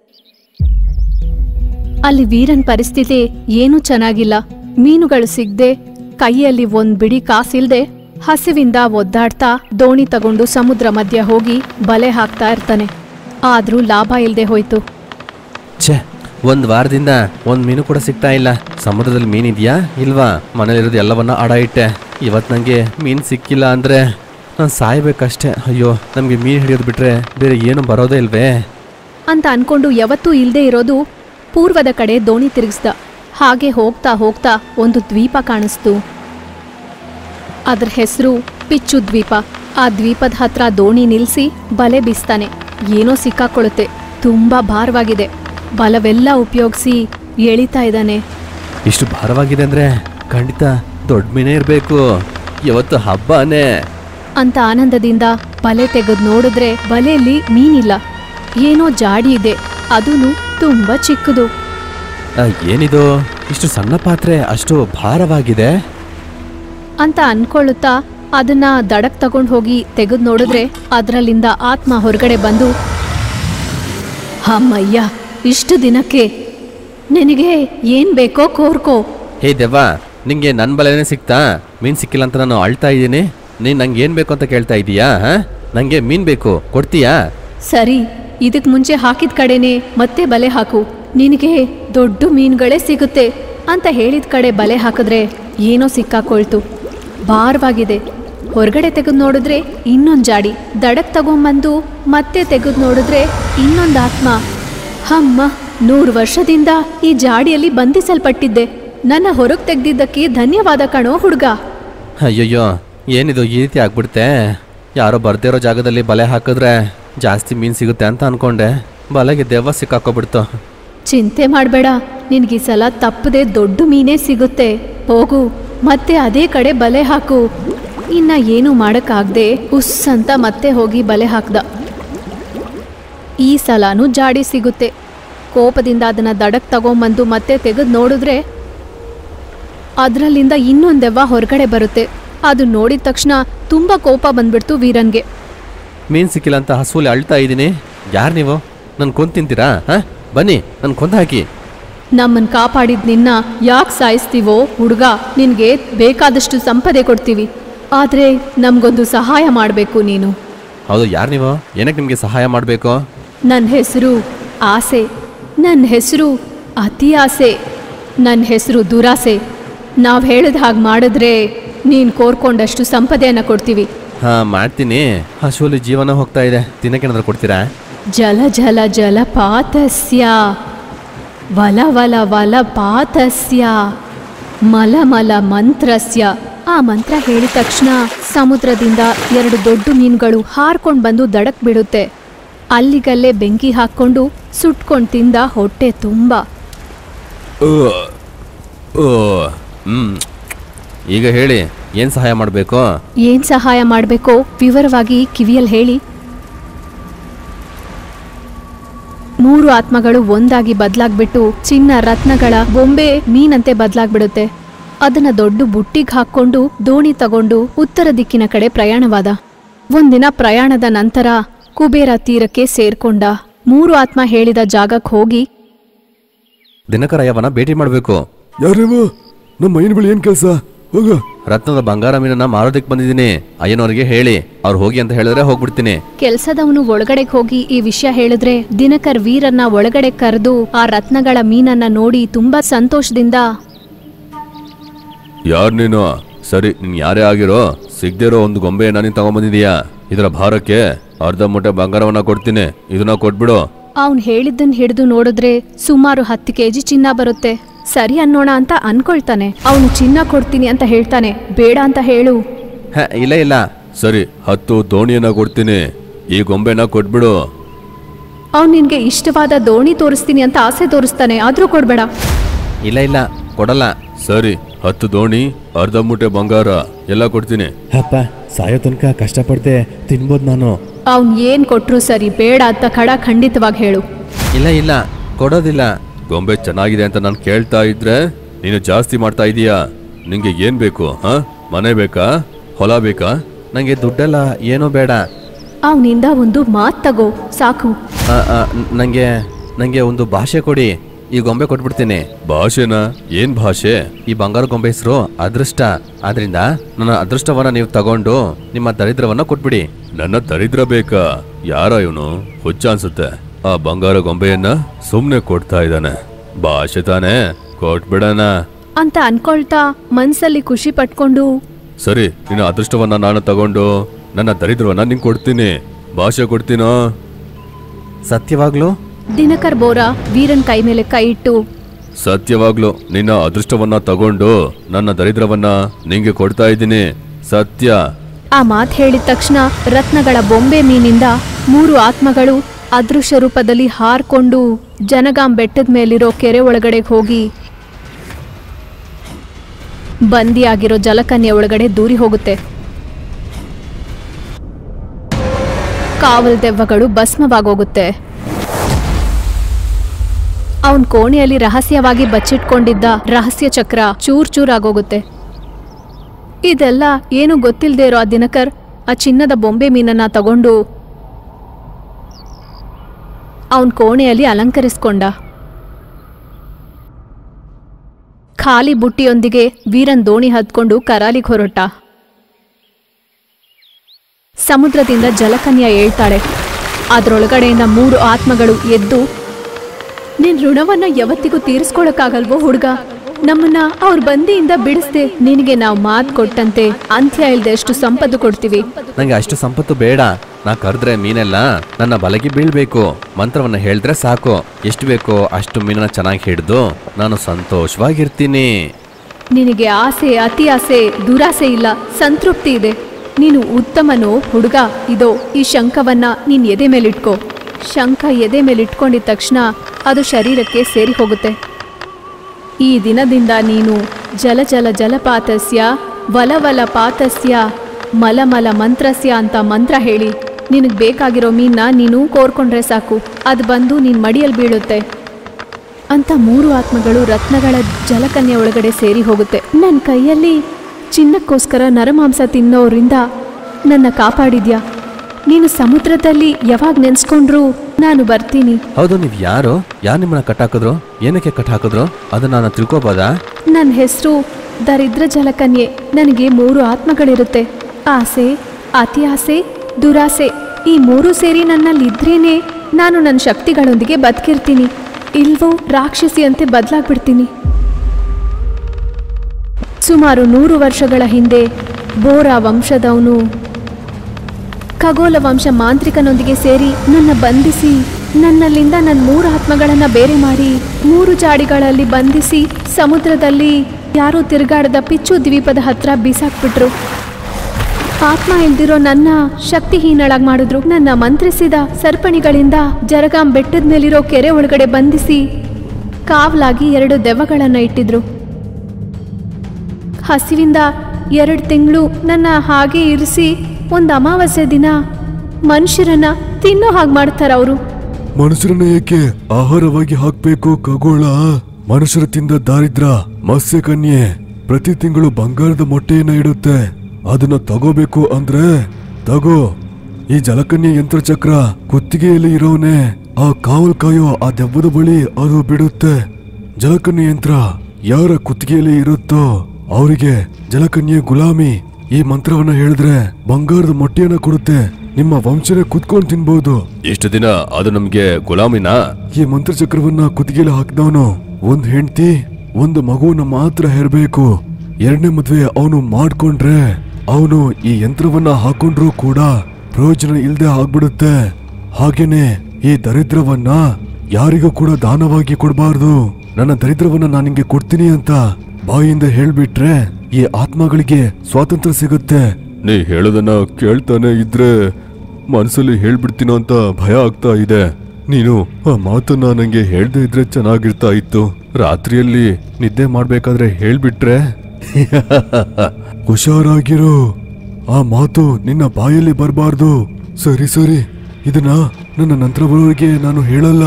ಅಲ್ಲಿ ವೀರನ್ ಪರಿಸ್ಥಿತಿ ಏನೂ ಚೆನ್ನಾಗಿಲ್ಲ ಮೀನುಗಳು ಸಿಗ್ದೆ ಕೈಯಲ್ಲಿ ಒಂದ್ ಬಿಡಿ ಕಾಸಿಲ್ದೆ ಹಸಿವಿಂದ ಒದ್ದಾಡ್ತಾ ದೋಣಿ ತಗೊಂಡು ಸಮುದ್ರ ಮಧ್ಯ ಹೋಗಿ ಬಲೆ ಹಾಕ್ತಾ ಇರ್ತಾನೆ ಆದ್ರೂ ಲಾಭ ಇಲ್ದೆ ಹೋಯ್ತು ಛೇ ಒಂದ್ ವಾರದಿಂದ ಒಂದ್ ಮೀನು ಕೂಡ ಸಿಗ್ತಾ ಇಲ್ಲ ಸಮುದ್ರದಲ್ಲಿ ಮೀನಿದ್ಯಾ ಇಲ್ವಾ ಮನೇಲಿರೋದು ಎಲ್ಲವನ್ನ ಆಡ ಇಟ್ಟೆ ಇವತ್ ನಂಗೆ ಮೀನ್ ಸಿಕ್ಕಿಲ್ಲ ಅಂದ್ರೆ ನಾನು ಸಾಯ್ಬೇಕಷ್ಟೇ ಅಯ್ಯೋ ನಮ್ಗೆ ಮೀನ್ ಹಿಡಿಯೋದು ಬಿಟ್ರೆ ಬೇರೆ ಏನು ಬರೋದೇ ಇಲ್ವೇ ಅಂತ ಅನ್ಕೊಂಡು ಯಾವತ್ತೂ ಇಲ್ದೇ ಇರೋದು ಪೂರ್ವದ ಕಡೆ ದೋಣಿ ತಿರುಗಿಸ್ದ ಹಾಗೆ ಹೋಗ್ತಾ ಹೋಗ್ತಾ ಒಂದು ದ್ವೀಪ ಕಾಣಿಸ್ತು ಅದ್ರ ಹೆಸರು ಪಿಚ್ಚು ದ್ವೀಪ ಆ ದ್ವೀಪದ ಹತ್ರ ದೋಣಿ ನಿಲ್ಸಿ ಬಲೆ ಬೀಸ್ತಾನೆ ಏನೋ ಸಿಕ್ಕಾಕೊಳ್ಳುತ್ತೆ ತುಂಬಾ ಭಾರವಾಗಿದೆ ಬಲವೆಲ್ಲ ಉಪಯೋಗಿಸಿ ಎಳಿತಾ ಇದ್ದಾನೆ ಇಷ್ಟು ಭಾರವಾಗಿದೆ ಅಂದ್ರೆ ಖಂಡಿತ ದೊಡ್ಡ ಮೀನೇ ಇರಬೇಕು ಇವತ್ತು ಹಬ್ಬನೇ ಅಂತ ಆನಂದದಿಂದ ಬಲೆ ತೆಗೆದು ನೋಡಿದ್ರೆ ಬಲೆಯಲ್ಲಿ ಮೀನಿಲ್ಲ ಏನೋ ಜಾಡಿ ಇದೆ ಅದೂನು ತುಂಬಾ ಚಿಕ್ಕದು ಆ, ಏನಿದು ಇಷ್ಟು ಸಣ್ಣ ಪಾತ್ರೆ ಅಷ್ಟು ಭಾರವಾಗಿದೆ ಅಂತ ಅನ್ಕೊಳ್ಳುತ್ತಾ ಅದನ್ನ ದಡಕ್ ತಗೊಂಡ್ ಹೋಗಿ ತೆಗೆದು ನೋಡಿದ್ರೆ ಅದ್ರಲ್ಲಿಂದ ಆತ್ಮ ಹೊರಗಡೆ ಬಂದು ಅಮ್ಮಯ್ಯ ಇಷ್ಟು ದಿನಕ್ಕೆ ನಿನಗೆ ಏನ್ ಬೇಕೋ ಕೋರ್ಕೋ ಹೇ ದೆವ್ವ ನಿಂಗೆ ನನ್ನ ಬಲೆನೇ ಸಿಕ್ತಾ ಮೀನ್ ಸಿಕ್ಕಿಲ್ಲ ಅಂತ ನಾನು ಅಳ್ತಾ ಇದ್ದೀನಿ ನೀನ್ ನಂಗೆ ಏನ್ ಬೇಕು ಅಂತ ಕೇಳ್ತಾ ಇದೀಯಾ ಹಾ ನಂಗೆ ಮೀನ್ ಬೇಕು ಕೊಡ್ತೀಯಾ ಸರಿ ಇದಕ್ ಮುಂಚೆ ಹಾಕಿದ ಕಡೆನೆ ಮತ್ತೆ ಬಲೆ ಹಾಕು ನಿನಗೆ ದೊಡ್ಡ ಮೀನುಗಳೇ ಸಿಗುತ್ತೆ ಅಂತ ಹೇಳಿದ ಕಡೆ ಬಲೆ ಹಾಕಿದ್ರೆ ಏನೋ ಸಿಕ್ಕಾಕೊಳ್ತು ಭಾರವಾಗಿದೆ ಹೊರಗಡೆ ತೆಗೆದು ನೋಡಿದ್ರೆ ಇನ್ನೊಂದ್ ಜಾಡಿ ದಡಕ್ ತಗೊಂಬಂದು ಮತ್ತೆ ತೆಗೆದು ನೋಡಿದ್ರೆ ಇನ್ನೊಂದು ಆತ್ಮ ಹಮ್ಮ ನೂರು ವರ್ಷದಿಂದ ಈ ಜಾಡಿಯಲ್ಲಿ ಬಂಧಿಸಲ್ಪಟ್ಟಿದ್ದೆ ನನ್ನ ಹೊರಗೆ ತೆಗ್ದಿದ್ದಕ್ಕೆ ಧನ್ಯವಾದ ಕಣೋ ಹುಡುಗ ಅಯ್ಯಯ್ಯೋ ಏನಿದು ಈ ರೀತಿ ಆಗ್ಬಿಡ್ತೆ ಯಾರೋ ಬರ್ದೇ ಇರೋ ಜಾಗದಲ್ಲಿ ಬಲೆ ಹಾಕಿದ್ರೆ ಜಾಸ್ತಿ ಮೀನು ಸಿಗುತ್ತೆ ಅಂತ ಅನ್ಕೊಂಡೆ ಬಲೆಗೆ ದೆವ್ವ ಸಿಕ್ಕಾಕೊಬಿಡ್ತು ಚಿಂತೆ ಮಾಡಬೇಡ ನಿನ್ಗೆ ಈ ಸಲ ತಪ್ಪದೆ ದೊಡ್ಡ ಮೀನೇ ಸಿಗುತ್ತೆ ಹೋಗು ಮತ್ತೆ ಅದೇ ಕಡೆ ಬಲೆ ಹಾಕು ಇನ್ನ ಏನು ಮಾಡಕ್ಕಾಗ್ದೆ ಉಸ್ ಅಂತ ಮತ್ತೆ ಹೋಗಿ ಬಲೆ ಹಾಕ್ದ ಈ ಸಲನೂ ಜಾಡಿ ಸಿಗುತ್ತೆ ಕೋಪದಿಂದ ಅದನ್ನ ದಡಕ್ ತಗೊಂಬಂದು ಮತ್ತೆ ತೆಗೆದು ನೋಡಿದ್ರೆ ಅದರಲ್ಲಿಂದ ಇನ್ನೊಂದೆವ್ವ ಹೊರಗಡೆ ಬರುತ್ತೆ ಅದು ನೋಡಿದ ತಕ್ಷಣ ತುಂಬಾ ಕೋಪ ಬಂದ್ಬಿಡ್ತು ವೀರನ್ಗೆ ಮೀನು ಸಿಕ್ಕಿಲ್ಲ ಅಂತ ಹಸುಲಿ ಅಳ್ತಾ ಇದ್ದೀನಿ ಯಾರು ನೀವು ನನ್ನ ಕೊಂದು ತಿಂತೀರಾ ಹಾಂ ಬನ್ನಿ ನನ್ನ ಕೊಂದು ಹಾಕಿ ನಮ್ಮನ್ ಕಾಪಾಡಿದ್ ನಿನ್ನ ಯಾಕೆ ಸಾಯಿಸ್ತೀವೋ ಹುಡುಗ ನಿನ್ಗೆ ಬೇಕಾದಷ್ಟು ಸಂಪದೆ ಕೊಡ್ತೀವಿ ಆದ್ರೆ ನಮ್ಗೊಂದು ಸಹಾಯ ಮಾಡಬೇಕು ನೀನು ಹೌದು ಯಾರು ನೀವು ಏನಕ್ಕೆ ನಿಮಗೆ ಸಹಾಯ ಮಾಡಬೇಕು ನನ್ನ ಹೆಸರು ಆಸೆ ನನ್ನ ಹೆಸರು ಅತಿ ಆಸೆ ನನ್ನ ಹೆಸರು ದುರಾಸೆ ನಾವು ಹೇಳಿದ ಹಾಗೆ ಮಾಡಿದ್ರೆ ನೀನು ಕೋರ್ಕೊಂಡಷ್ಟು ಸಂಪದೆಯನ್ನು ಕೊಡ್ತೀವಿ ಹಾಂ ಮಾಡ್ತೀನಿ ಹಸುವಲ್ಲಿ ಜೀವನ ಹೋಗ್ತಾ ಇದೆ ತಿನ್ನಕ್ಕೆ ಏನಾದ್ರು ಕೊಡ್ತೀರಾ ಜಲ ಜಲ ಜಲಪಾತಸ್ಯ ವಲ ವಲ ವಲ ಪಾತಸ್ಯ ಮಲ ಮಲ ಮಂತ್ರಸ್ಯ ಆ ಮಂತ್ರ ಹೇಳಿದ ತಕ್ಷಣ ಸಮುದ್ರದಿಂದ ಎರಡು ದೊಡ್ಡ ಮೀನುಗಳು ಹಾರ್ಕೊಂಡು ಬಂದು ದಡಕ್ ಬಿಡುತ್ತೆ ಅಲ್ಲಿಗಲ್ಲೇ ಬೆಂಕಿ ಹಾಕ್ಕೊಂಡು ಸುಟ್ಕೊಂಡು ತಿಂದ ಹೊಟ್ಟೆ ತುಂಬ ಹ್ಞೂ ಈಗ ಹೇಳಿ ಏನು ಸಹಾಯ ಮಾಡಬೇಕು ಏನ್ ಸಹಾಯ ಮಾಡಬೇಕೋ ವಿವರವಾಗಿ ಕಿವಿಯಲ್ಲಿ ಹೇಳಿ ಮೂರು ಆತ್ಮಗಳು ಒಂದಾಗಿ ಬದಲಾಗ್ಬಿಟ್ಟು ಚಿನ್ನ ರತ್ನಗಳ ಬೊಂಬೆ ಮೀನಂತೆ ಬದಲಾಗ್ಬಿಡುತ್ತೆ ಅದನ್ನ ದೊಡ್ಡ ಬುಟ್ಟಿಗೆ ಹಾಕೊಂಡು ದೋಣಿ ತಗೊಂಡು ಉತ್ತರ ದಿಕ್ಕಿನ ಕಡೆ ಪ್ರಯಾಣವಾದ ಒಂದಿನ ಪ್ರಯಾಣದ ನಂತರ ಕುಬೇರ ತೀರಕ್ಕೆ ಸೇರ್ಕೊಂಡ ಮೂರು ಆತ್ಮ ಹೇಳಿದ ಜಾಗಕ್ಕೆ ಹೋಗಿ ದಿನಕರಯ್ಯವನ ಭೇಟಿ ಮಾಡಬೇಕು ಯಾರೇವ ನಮ್ಮ ಮೈನ್ ಬಳಿ ಏನ್ ಕೆಲಸ ಹೋಗ ರತ್ನದ ಬಂಗಾರ ಮೀನನ್ನ ಮಾರೋದಕ್ಕೆ ಬಂದಿದ್ದೀನಿ ಅಯ್ಯನವ್ರಿಗೆ ಹೇಳಿ ಅವ್ರು ಹೋಗಿ ಅಂತ ಹೇಳಿದ್ರೆ ಹೋಗ್ಬಿಡ್ತೀನಿ ಕೆಲ್ಸದವನು ಒಳಗಡೆಗೆ ಹೋಗಿ ಈ ವಿಷಯ ಹೇಳಿದ್ರೆ ದಿನಕರ್ ವೀರನ್ನ ಒಳಗಡೆ ಕರೆದು ಆ ರತ್ನಗಳ ಮೀನನ್ನ ನೋಡಿ ತುಂಬಾ ಸಂತೋಷದಿಂದ ಯಾರ್ ನೀನು ಸರಿ ನೀನ್ ಯಾರೇ ಆಗಿರೋ ಸಿಗ್ದಿರೋ ಒಂದು ಗೊಂಬೆಯನ್ನ ನೀನ್ ತಗೊಂಬಂದಿದೀಯಾ ಇದರ ಭಾರಕ್ಕೆ ಅರ್ಧ ಮೂಟೆ ಬಂಗಾರವನ್ನ ಕೊಡ್ತೀನಿ ಇದನ್ನ ಕೊಟ್ಬಿಡು ಅವ್ನ್ ಹೇಳಿದ್ದನ್ ಹಿಡಿದು ನೋಡಿದ್ರೆ ಸುಮಾರು ಹತ್ತು ಕೆಜಿ ಚಿನ್ನ ಬರುತ್ತೆ ಸರಿ ಅನ್ನೋಣ ಅಂತ ಅನ್ಕೊಳ್ತಾನೆ ಅವನು ಚಿನ್ನ ಕೊಡ್ತೀನಿ ಅಂತ ಹೇಳ್ತಾನೆ ಬೇಡ ಅಂತ ಹೇಳು ಹ ಇಲ್ಲ ಇಲ್ಲ ಸರಿ ಹತ್ತು ದೋಣಿಯನ್ನ ಕೊಡ್ತೀನಿ ಈ ಗೊಂಬೆನ ಕೊಟ್ಬಿಡು ಅವ್ನ್ ನಿನ್ಗೆ ಇಷ್ಟವಾದ ದೋಣಿ ತೋರಿಸ್ತೀನಿ ಅಂತ ಆಸೆ ತೋರಿಸ್ತಾನೆ ಆದ್ರೂ ಕೊಡ್ಬೇಡ ಇಲ್ಲ ಇಲ್ಲ ಕೊಡಲ್ಲ ಸರಿ ಹತ್ತು ದೋಣಿ ಅರ್ಧ ಮೂಟೆ ಬಂಗಾರ ಎಲ್ಲ ಕೊಡ್ತೀನಿ ಅಪ್ಪ ಸಾಯೋ ತನಕ ಕಷ್ಟಪಡ್ದೆ ತಿನ್ಬೋದು ನಾನು ಅವ್ನ್ ಏನ್ ಕೊಟ್ರು ಸರಿ ಬೇಡ ಅಂತ ಖಡ ಖಂಡಿತವಾಗಿ ಹೇಳು ಇಲ್ಲ ಇಲ್ಲ ಕೊಡೋದಿಲ್ಲ ಗೊಂಬೆ ಚೆನ್ನಾಗಿದೆ ಅಂತ ನಾನು ಕೇಳ್ತಾ ಇದ್ರೆ ನೀನು ಜಾಸ್ತಿ ಮಾಡ್ತಾ ಇದೀಯಾ ನಿಂಗೆ ಏನ್ ಬೇಕು ಹಾ ಮನೆ ಬೇಕಾ ಹೊಲ ಬೇಕಾ ನನಗೆ ದುಡ್ಡೆಲ್ಲ ಏನೂ ಬೇಡ ಅವನಿಂದ ಒಂದು ಮಾತ್ ತಗೋ ಸಾಕು ನನಗೆ ನನಗೆ ಒಂದು ಭಾಷೆ ಕೊಡಿ ಈ ಗೊಂಬೆ ಕೊಟ್ಬಿಡ್ತೀನಿ ಭಾಷೆನಾ ಏನ್ ಭಾಷೆ ಈ ಬಂಗಾರ ಗೊಂಬೆ ಹೆಸರು ಅದೃಷ್ಟ ಆದ್ರಿಂದ ನನ್ನ ಅದೃಷ್ಟವನ್ನ ನೀವು ತಗೊಂಡು ನಿಮ್ಮ ದರಿದ್ರವನ್ನ ಕೊಟ್ಬಿಡಿ ನನ್ನ ದರಿದ್ರ ಬೇಕಾ ಯಾರ ಇವನು ಹುಚ್ಚ ಅನ್ಸುತ್ತೆ ಆ ಬಂಗಾರ ಗೊಂಬೆಯನ್ನ ಸುಮ್ನೆ ಕೊಡ್ತಾ ಇದ್ದಾನೆ ಭಾಷೆ ತಾನೇ ಕೊಟ್ಬಿಡಣ ಅಂತ ಅನ್ಕೊಳ್ತಾ ಮನ್ಸಲ್ಲಿ ಖುಷಿ ಪಟ್ಕೊಂಡು ಸರಿ ನಿನ್ನ ಅದೃಷ್ಟವನ್ನ ನಾನು ತಗೊಂಡು ನನ್ನ ದರಿದ್ರವನ್ನ ನಿಂಗೆ ಕೊಡ್ತೀನಿ ಭಾಷೆ ಕೊಡ್ತೀನೋ ಸತ್ಯವಾಗ್ಲೂ ದಿನಕರ್ ಬೋರಾ ವೀರನ್ ಕೈ ಮೇಲೆ ಕೈ ಇಟ್ಟು ಸತ್ಯವಾಗ್ಲು ನಿನ್ನ ಅದೃಷ್ಟವನ್ನ ತಗೊಂಡು ನನ್ನ ದರಿದ್ರವನ್ನ ನಿಂಗೆ ಕೊಡ್ತಾ ಇದ್ದೀನಿ ಸತ್ಯ ಆ ಮಾತ್ ಹೇಳಿದ ತಕ್ಷಣ ರತ್ನಗಳ ಬೊಂಬೆ ಮೀನಿಂದ ಮೂರು ಆತ್ಮಗಳು ಅದೃಶ್ಯ ರೂಪದಲ್ಲಿ ಹಾರ್ಕೊಂಡು ಜನಗಾಂ ಬೆಟ್ಟದ ಮೇಲಿರೋ ಕೆರೆ ಒಳಗಡೆ ಹೋಗಿ ಬಂದಿಯಾಗಿರೋ ಜಲಕನ್ಯೆ ಒಳಗಡೆ ದೂರಿ ಹೋಗುತ್ತೆ ಕಾವಲ್ ದೆವ್ವಗಳು ಭಸ್ಮವಾಗೋಗುತ್ತೆ ಅವನ್ ಕೋಣೆಯಲ್ಲಿ ರಹಸ್ಯವಾಗಿ ಬಚ್ಚಿಟ್ಕೊಂಡಿದ್ದ ರಹಸ್ಯ ಚಕ್ರ ಚೂರ್ ಚೂರ್ ಆಗೋಗುತ್ತೆ ಇದೆಲ್ಲ ಏನು ಗೊತ್ತಿಲ್ಲದೆ ಇರೋ ಆ ದಿನಕರ್ ಆ ಚಿನ್ನದ ಬೊಂಬೆ ಮೀನನ್ನ ತಗೊಂಡು ಅವನ್ ಕೋಣೆಯಲ್ಲಿ ಅಲಂಕರಿಸ್ಕೊಂಡ ಖಾಲಿ ಬುಟ್ಟಿಯೊಂದಿಗೆ ವೀರನ್ ದೋಣಿ ಹತ್ಕೊಂಡು ಕರಾಲಿಗೆ ಹೊರಟ ಸಮುದ್ರದಿಂದ ಜಲಕನ್ಯ ಏಳ್ತಾಳೆ ಅದ್ರೊಳಗಡೆಯಿಂದ ಮೂರು ಆತ್ಮಗಳು ಎದ್ದು ನಿನ್ ಋಣವನ್ನ ಯಾವತ್ತಿಗೂ ತೀರಿಸ್ಕೊಳಕ್ಕಾಗಲ್ವೋ ಹುಡುಗ ನಮ್ಮನ್ನ ಅವ್ರ ಬಂದಿಯಿಂದ ಬಿಡಿಸ್ದೆ ನಿನಗೆ ನಾವು ಮಾತು ಕೊಟ್ಟಂತೆ ಅಂತ್ಯ ಇಲ್ದೆ ಎಷ್ಟು ಸಂಪತ್ತು ಕೊಡ್ತೀವಿ ನಂಗೆ ಅಷ್ಟು ಸಂಪತ್ತು ಬೇಡ ನಾ ಕರೆದ್ರೆ ಮೀನೆಲ್ಲ ನನ್ನ ಬಲಗೆ ಬೀಳ್ಬೇಕು ಮಂತ್ರವನ್ನ ಹೇಳಿದ್ರೆ ಸಾಕು ಎಷ್ಟು ಬೇಕೋ ಅಷ್ಟು ಮೀನನ್ನ ಚೆನ್ನಾಗಿ ಹಿಡಿದು ನಾನು ಸಂತೋಷವಾಗಿರ್ತೀನಿ ನಿನಗೆ ಆಸೆ ಅತಿ ಆಸೆ ದುರಾಸೆ ಇಲ್ಲ ಸಂತೃಪ್ತಿ ಇದೆ ನೀನು ಉತ್ತಮನೋ ಹುಡುಗ ಇದೋ ಈ ಶಂಖವನ್ನ ನೀನ್ ಎದೆ ಮೇಲಿಟ್ಕೋ ಶಂಖ ಎದೆ ಮೇಲಿಟ್ಕೊಂಡಿದ ತಕ್ಷಣ ಅದು ಶರೀರಕ್ಕೆ ಸೇರಿ ಹೋಗುತ್ತೆ ಈ ದಿನದಿಂದ ನೀನು ಜಲ ಜಲ ಜಲಪಾತಸ್ಯ ವಲವಲ ಪಾತಸ್ಯ ಮಲಮಲ ಮಂತ್ರಸ್ಯ ಅಂತ ಮಂತ್ರ ಹೇಳಿ ನಿನಗೆ ಬೇಕಾಗಿರೋ ಮೀನ್ನ ನೀನು ಕೋರ್ಕೊಂಡ್ರೆ ಸಾಕು ಅದು ಬಂದು ನಿನ್ನ ಮಡಿಯಲ್ಲಿ ಬೀಳುತ್ತೆ ಅಂತ ಮೂರು ಆತ್ಮಗಳು ರತ್ನಗಳ ಜಲಕನ್ಯೆ ಒಳಗಡೆ ಸೇರಿ ಹೋಗುತ್ತೆ ನನ್ನ ಕೈಯಲ್ಲಿ ಚಿನ್ನಕ್ಕೋಸ್ಕರ ನರಮಾಂಸ ತಿನ್ನೋರಿಂದ ನನ್ನ ಕಾಪಾಡಿದ್ಯಾ ನೀನು ಸಮುದ್ರದಲ್ಲಿ ಯಾವಾಗ ನೆನ್ಸ್ಕೊಂಡ್ರೂ ನಾನು ಬರ್ತೀನಿ ಹೌದು ನೀವು ಯಾರು ಯಾರು ನಿಮ್ಮನ್ನ ಕಟ್ಟಾಕಿದ್ರು ಏನಕ್ಕೆ ಕಟ್ಟಾಕಿದ್ರು ಅದನ್ನ ನಾನು ತಿಳ್ಕೊಬೋದಾ ನನ್ನ ಹೆಸರು ದರಿದ್ರ ಜಲಕನ್ಯೆ ನನಗೆ ಮೂರು ಆತ್ಮಗಳಿರುತ್ತೆ ಆಸೆ ಅತಿ ಆಸೆ ದುರಾಸೆ ಈ ಮೂರು ಸೇರಿ ನನ್ನಲ್ಲಿದ್ರೇನೆ ನಾನು ನನ್ನ ಶಕ್ತಿಗಳೊಂದಿಗೆ ಬದುಕಿರ್ತೀನಿ ಇಲ್ವೋ ರಾಕ್ಷಸಿಯಂತೆ ಬದಲಾಗ್ಬಿಡ್ತೀನಿ ಸುಮಾರು ನೂರು ವರ್ಷಗಳ ಹಿಂದೆ ಬೋರಾ ವಂಶದವನು ಖಗೋಳ ವಂಶ ಮಾಂತ್ರಿಕನೊಂದಿಗೆ ಸೇರಿ ನನ್ನ ಬಂಧಿಸಿ ನನ್ನಲ್ಲಿಂದ ನನ್ನ ಮೂರು ಆತ್ಮಗಳನ್ನ ಬೇರೆ ಮಾಡಿ ಮೂರು ಜಾಡಿಗಳಲ್ಲಿ ಬಂಧಿಸಿ ಸಮುದ್ರದಲ್ಲಿ ಯಾರೂ ತಿರುಗಾಡದ ಪಿಚ್ಚು ದ್ವೀಪದ ಹತ್ರ ಬೀಸಾಕ್ಬಿಟ್ರು ಆತ್ಮ ಇಲ್ದಿರೋ ನನ್ನ ಶಕ್ತಿಹೀನಳಾಗಿ ಮಾಡಿದ್ರು ನನ್ನ ಮಂತ್ರಿಸಿದ ಸರ್ಪಣಿಗಳಿಂದ ಜರಗಾಂ ಬೆಟ್ಟದ ಮೇಲಿರೋ ಕೆರೆ ಒಳಗಡೆ ಬಂಧಿಸಿ ಕಾವಲಾಗಿ ಎರಡು ದೆವ್ವಗಳನ್ನ ಇಟ್ಟಿದ್ರು ಹಸಿವಿಂದ ಎರಡು ತಿಂಗಳು ನನ್ನ ಹಾಗೆ ಇರಿಸಿ ಒಂದು ಅಮಾವಾಸ್ಯೆ ದಿನ ಮನುಷ್ಯರನ್ನ ತಿನ್ನೋ ಹಾಗೆ ಮಾಡ್ತಾರ ಅವರು ಮನುಷ್ಯರನ್ನ ಏಕೆ ಆಹಾರವಾಗಿ ಹಾಕ್ಬೇಕು ಖಗೋಳ ಮನುಷ್ಯರ ತಿಂದ ದಾರಿದ್ರ ಮತ್ಸ್ಯ ಕನ್ಯೆ ಪ್ರತಿ ತಿಂಗಳು ಬಂಗಾರದ ಮೊಟ್ಟೆಯನ್ನ ಇಡುತ್ತೆ ಅದನ್ನ ತಗೋಬೇಕು ಅಂದ್ರೆ ತಗೋ ಈ ಜಲಕನ್ಯೆ ಯಂತ್ರಚಕ್ರ ಕುತ್ತಿಗೆಯಲ್ಲಿ ಇರೋನೆ ಆ ಕಾವಲ್ ಕಾಯೋ ಆ ದೆವ್ವದ ಬಳಿ ಅದು ಬಿಡುತ್ತೆ ಜಲಕನ್ಯೆ ಯಂತ್ರ ಯಾರ ಕುತ್ತಿಗೆಯಲ್ಲಿ ಇರುತ್ತೋ ಅವರಿಗೆ ಜಲಕನ್ಯೆ ಗುಲಾಮಿ ಈ ಮಂತ್ರವನ್ನ ಹೇಳಿದ್ರೆ ಬಂಗಾರದ ಮೊಟ್ಟೆಯನ್ನ ಕೊಡುತ್ತೆ ನಿಮ್ಮ ವಂಶನೇ ಕುತ್ಕೊಂಡು ತಿನ್ಬಹುದು ಇಷ್ಟು ದಿನ ಅದು ನಮ್ಗೆ ಗುಲಾಮಿನಾ ಈ ಮಂತ್ರಚಕ್ರವನ್ನ ಕುತ್ತಿಗೆಯಲ್ಲಿ ಹಾಕಿದವನು ಒಂದ್ ಹೆಂಡತಿ ಒಂದು ಮಗುವನ್ನ ಮಾತ್ರ ಹೆರ್ಬೇಕು ಎರಡನೇ ಮದ್ವೆ ಅವನು ಮಾಡ್ಕೊಂಡ್ರೆ ಅವನು ಈ ಯಂತ್ರವನ್ನ ಹಾಕೊಂಡ್ರೂ ಕೂಡ ಪ್ರಯೋಜನ ಇಲ್ದೆ ಆಗ್ಬಿಡುತ್ತೆ ಹಾಗೇನೆ ಈ ದರಿದ್ರವನ್ನ ಯಾರಿಗೂ ಕೂಡ ದಾನವಾಗಿ ಕೊಡಬಾರ್ದು ನನ್ನ ದರಿದ್ರವನ್ನ ನಾನು ನಿಂಗೆ ಕೊಡ್ತೀನಿ ಅಂತ ಬಾಯಿಂದ ಹೇಳ್ಬಿಟ್ರೆ ಈ ಆತ್ಮಗಳಿಗೆ ಸ್ವಾತಂತ್ರ್ಯ ಸಿಗುತ್ತೆ ನೀ ಹೇಳೋದನ್ನ ಕೇಳ್ತಾನೆ ಇದ್ರೆ ಮನಸ್ಸಲ್ಲಿ ಹೇಳ್ಬಿಡ್ತೀನೋ ಅಂತ ಭಯ ಆಗ್ತಾ ಇದೆ ನೀನು ಆ ಮಾತನ್ನ ನಂಗೆ ಹೇಳ್ದೆ ಇದ್ರೆ ಚೆನ್ನಾಗಿರ್ತಾ ಇತ್ತು ರಾತ್ರಿಯಲ್ಲಿ ನಿದ್ದೆ ಮಾಡ್ಬೇಕಾದ್ರೆ ಹೇಳ್ಬಿಟ್ರೆ ಹುಷಾರಾಗಿರು ಆ ಮಾತು ನಿನ್ನ ಬಾಯಲ್ಲಿ ಬರಬಾರ್ದು ಸರಿ ಸರಿ ಇದನ್ನ ನನ್ನ ನಂತರ ಬರೋರಿಗೆ ನಾನು ಹೇಳಲ್ಲ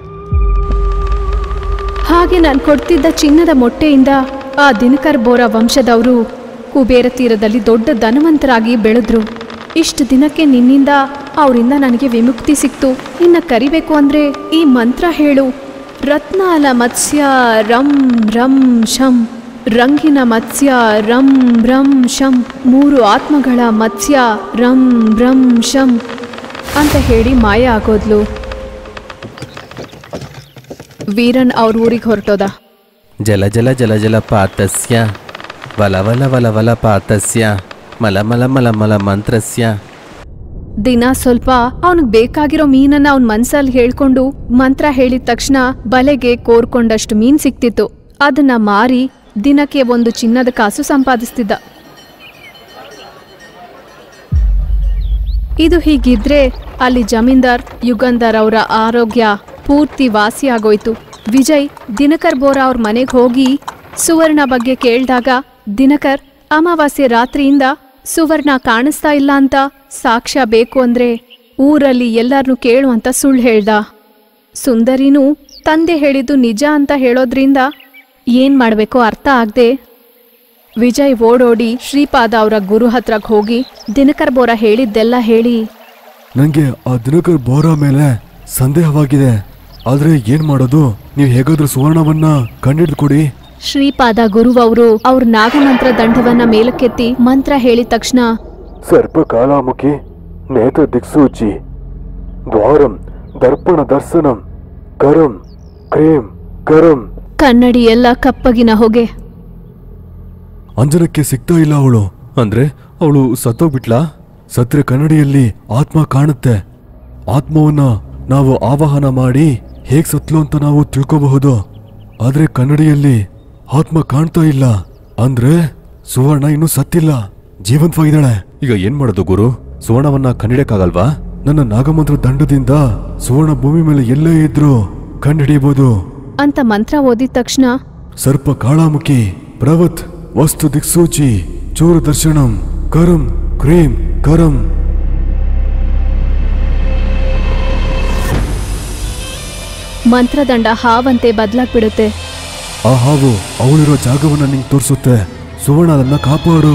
ಹಾಗೆ ನಾನು ಕೊಡ್ತಿದ್ದ ಚಿನ್ನದ ಮೊಟ್ಟೆಯಿಂದ ಆ ದಿನಕರ್ ಬೋರ ವಂಶದವರು ಕುಬೇರ ತೀರದಲ್ಲಿ ದೊಡ್ಡ ಧನವಂತರಾಗಿ ಬೆಳೆದ್ರು ಇಷ್ಟು ದಿನಕ್ಕೆ ನಿನ್ನಿಂದ ಅವರಿಂದ ನನಗೆ ವಿಮುಕ್ತಿ ಸಿಕ್ತು ನಿನ್ನ ಕರಿಬೇಕು ಅಂದ್ರೆ ಈ ಮಂತ್ರ ಹೇಳು ರತ್ನಾಲ ಮತ್ಸ್ಯ ರಂ ರಂ ಶಂ ರಂಗಿನ ಮತ್ಸ್ಯ ರಂ ರಂ ಶಂ ಮೂರು ಆತ್ಮಗಳ ಮತ್ಸ್ಯ ರಂ ರಂ ಶಂ ಅಂತ ಹೇಳಿ ಮಾಯ ಆಗೋದ್ಲು ವೀರನ್ ಅವ್ರ ಊರಿಗೆ ಹೊರಟೋದ ಜಲ ಜಲ ಜಲ ಜಲ ಪಾತಸ್ಯ ವಲ ವಲ ವಲ ವಲ ಪಾತಸ್ಯ ಮಲ ಮಲ ಮಲ ಮಲ ಮಂತ್ರಸ್ಯ ದಿನ ಸ್ವಲ್ಪ ಅವನಿಗೆ ಬೇಕಾಗಿರೋ ಮೀನನ್ನ ಅವನ ಮನ್ಸಲ್ಲಿ ಹೇಳ್ಕೊಂಡು ಮಂತ್ರ ಹೇಳಿದ ತಕ್ಷಣ ಬಲೆಗೆ ಕೋರ್ಕೊಂಡಷ್ಟು ಮೀನ್ ಸಿಕ್ತಿತ್ತು ಅದನ್ನ ಮಾರಿ ದಿನಕ್ಕೆ ಒಂದು ಚಿನ್ನದ ಕಾಸು ಸಂಪಾದಿಸ್ತಿದ್ದ ಇದು ಹೀಗಿದ್ರೆ ಅಲ್ಲಿ ಜಮೀನ್ದಾರ್ ಯುಗಂಧರ್ ಅವರ ಆರೋಗ್ಯ ಪೂರ್ತಿ ವಾಸಿಯಾಗೋಯ್ತು ವಿಜಯ್ ದಿನಕರ್ ಬೋರಾ ಅವ್ರ ಮನೆಗೆ ಹೋಗಿ ಸುವರ್ಣ ಬಗ್ಗೆ ಕೇಳಿದಾಗ ದಿನಕರ್ ಅಮಾವಾಸ್ಯೆ ರಾತ್ರಿಯಿಂದ ಸುವರ್ಣ ಕಾಣಿಸ್ತಾ ಇಲ್ಲ ಅಂತ ಸಾಕ್ಷ್ಯ ಬೇಕು ಅಂದ್ರೆ ಊರಲ್ಲಿ ಎಲ್ಲರನ್ನೂ ಕೇಳು ಅಂತ ಸುಳ್ಳು ಹೇಳ್ದ ಸುಂದರಿನೂ ತಂದೆ ಹೇಳಿದ್ದು ನಿಜ ಅಂತ ಹೇಳೋದ್ರಿಂದ ಏನ್ ಮಾಡ್ಬೇಕೋ ಅರ್ಥ ಆಗ್ದೆ ವಿಜಯ್ ಓಡೋಡಿ ಶ್ರೀಪಾದ ಅವರ ಗುರು ಹತ್ರಕ್ ಹೋಗಿ ದಿನಕರ್ ಬೋರ ಹೇಳಿದ್ದೆಲ್ಲ ಹೇಳಿ ನಂಗೆ ಆ ದಿನಕರ್ ಬೋರಾ ಮೇಲೆ ಸಂದೇಹವಾಗಿದೆ ಆದ್ರೆ ಏನ್ ಮಾಡೋದು ನೀವು ಹೇಗಾದ್ರೂ ಸುವರ್ಣವನ್ನ ಕಂಡಿಡ್ದು ಕೊಡಿ ಶ್ರೀಪಾದ ಗುರುವವರು ಅವ್ರ ನಾಗಮಂತ್ರ ದಂಡವನ್ನ ಮೇಲಕ್ಕೆತ್ತಿ ಮಂತ್ರ ಹೇಳಿದ ತಕ್ಷಣ ಸರ್ಪ ಕಾಲಾಮುಖಿ ನೇತ್ರ ದಿಕ್ಸೂಚಿ ದ್ವಾರಂ ದರ್ಪಣ ದರ್ಶನಂ ಕರಂ ಕ್ರೇಂ ಕರಂ ಕನ್ನಡಿ ಎಲ್ಲ ಕಪ್ಪಗಿನ ಹೊಗೆ ಅಂಜನಕ್ಕೆ ಸಿಗ್ತಾ ಇಲ್ಲ ಅವಳು ಅಂದ್ರೆ ಅವಳು ಸತ್ತೋಗ್ಬಿಟ್ಲಾ ಸತ್ರೆ ಕನ್ನಡಿಯಲ್ಲಿ ಆತ್ಮ ಕಾಣುತ್ತೆ ಆತ್ಮವನ್ನ ನಾವು ಆವಾಹನ ಮಾಡಿ ಹೇಗ್ ಸತ್ಲು ಅಂತ ನಾವು ತಿಳ್ಕೋಬಹುದು ಆದ್ರೆ ಕನ್ನಡಿಯಲ್ಲಿ ಆತ್ಮ ಕಾಣ್ತಾ ಇಲ್ಲ ಅಂದ್ರೆ ಸುವರ್ಣ ಇನ್ನೂ ಸತ್ತಿಲ್ಲ ಜೀವಂತವಾಗಿದ್ದಾಳೆ ಈಗ ಏನ್ ಮಾಡೋದು ಗುರು ಸುವರ್ಣವನ್ನ ಕಂಡಿಡಕ್ಕಾಗಲ್ವಾ ನನ್ನ ನಾಗಮಂತ್ರ ದಂಡದಿಂದ ಸುವರ್ಣ ಭೂಮಿ ಮೇಲೆ ಎಲ್ಲೇ ಇದ್ರು ಕಂಡುಹಿಡಿಯಬಹುದು ಅಂತ ಮಂತ್ರ ಓದಿದ ತಕ್ಷಣ ಸರ್ಪ ಕಾಳಾಮುಖಿ ಪ್ರವತ್ ವಸ್ತು ದಿಕ್ಸೂಚಿ ಚೋರ ದರ್ಶನಂ ಕರಂ ಕ್ರೀಂ ಕರಂ ಮಂತ್ರದಂಡ ಹಾವಂತೆ ಬದಲಾಗ್ಬಿಡುತ್ತೆ ಆ ಹಾವು ಅವಳಿರೋ ಜಾಗವನ್ನ ನಿಂಗೆ ತೋರಿಸುತ್ತೆ ಸುವರ್ಣ ಅದನ್ನ ಕಾಪಾಡು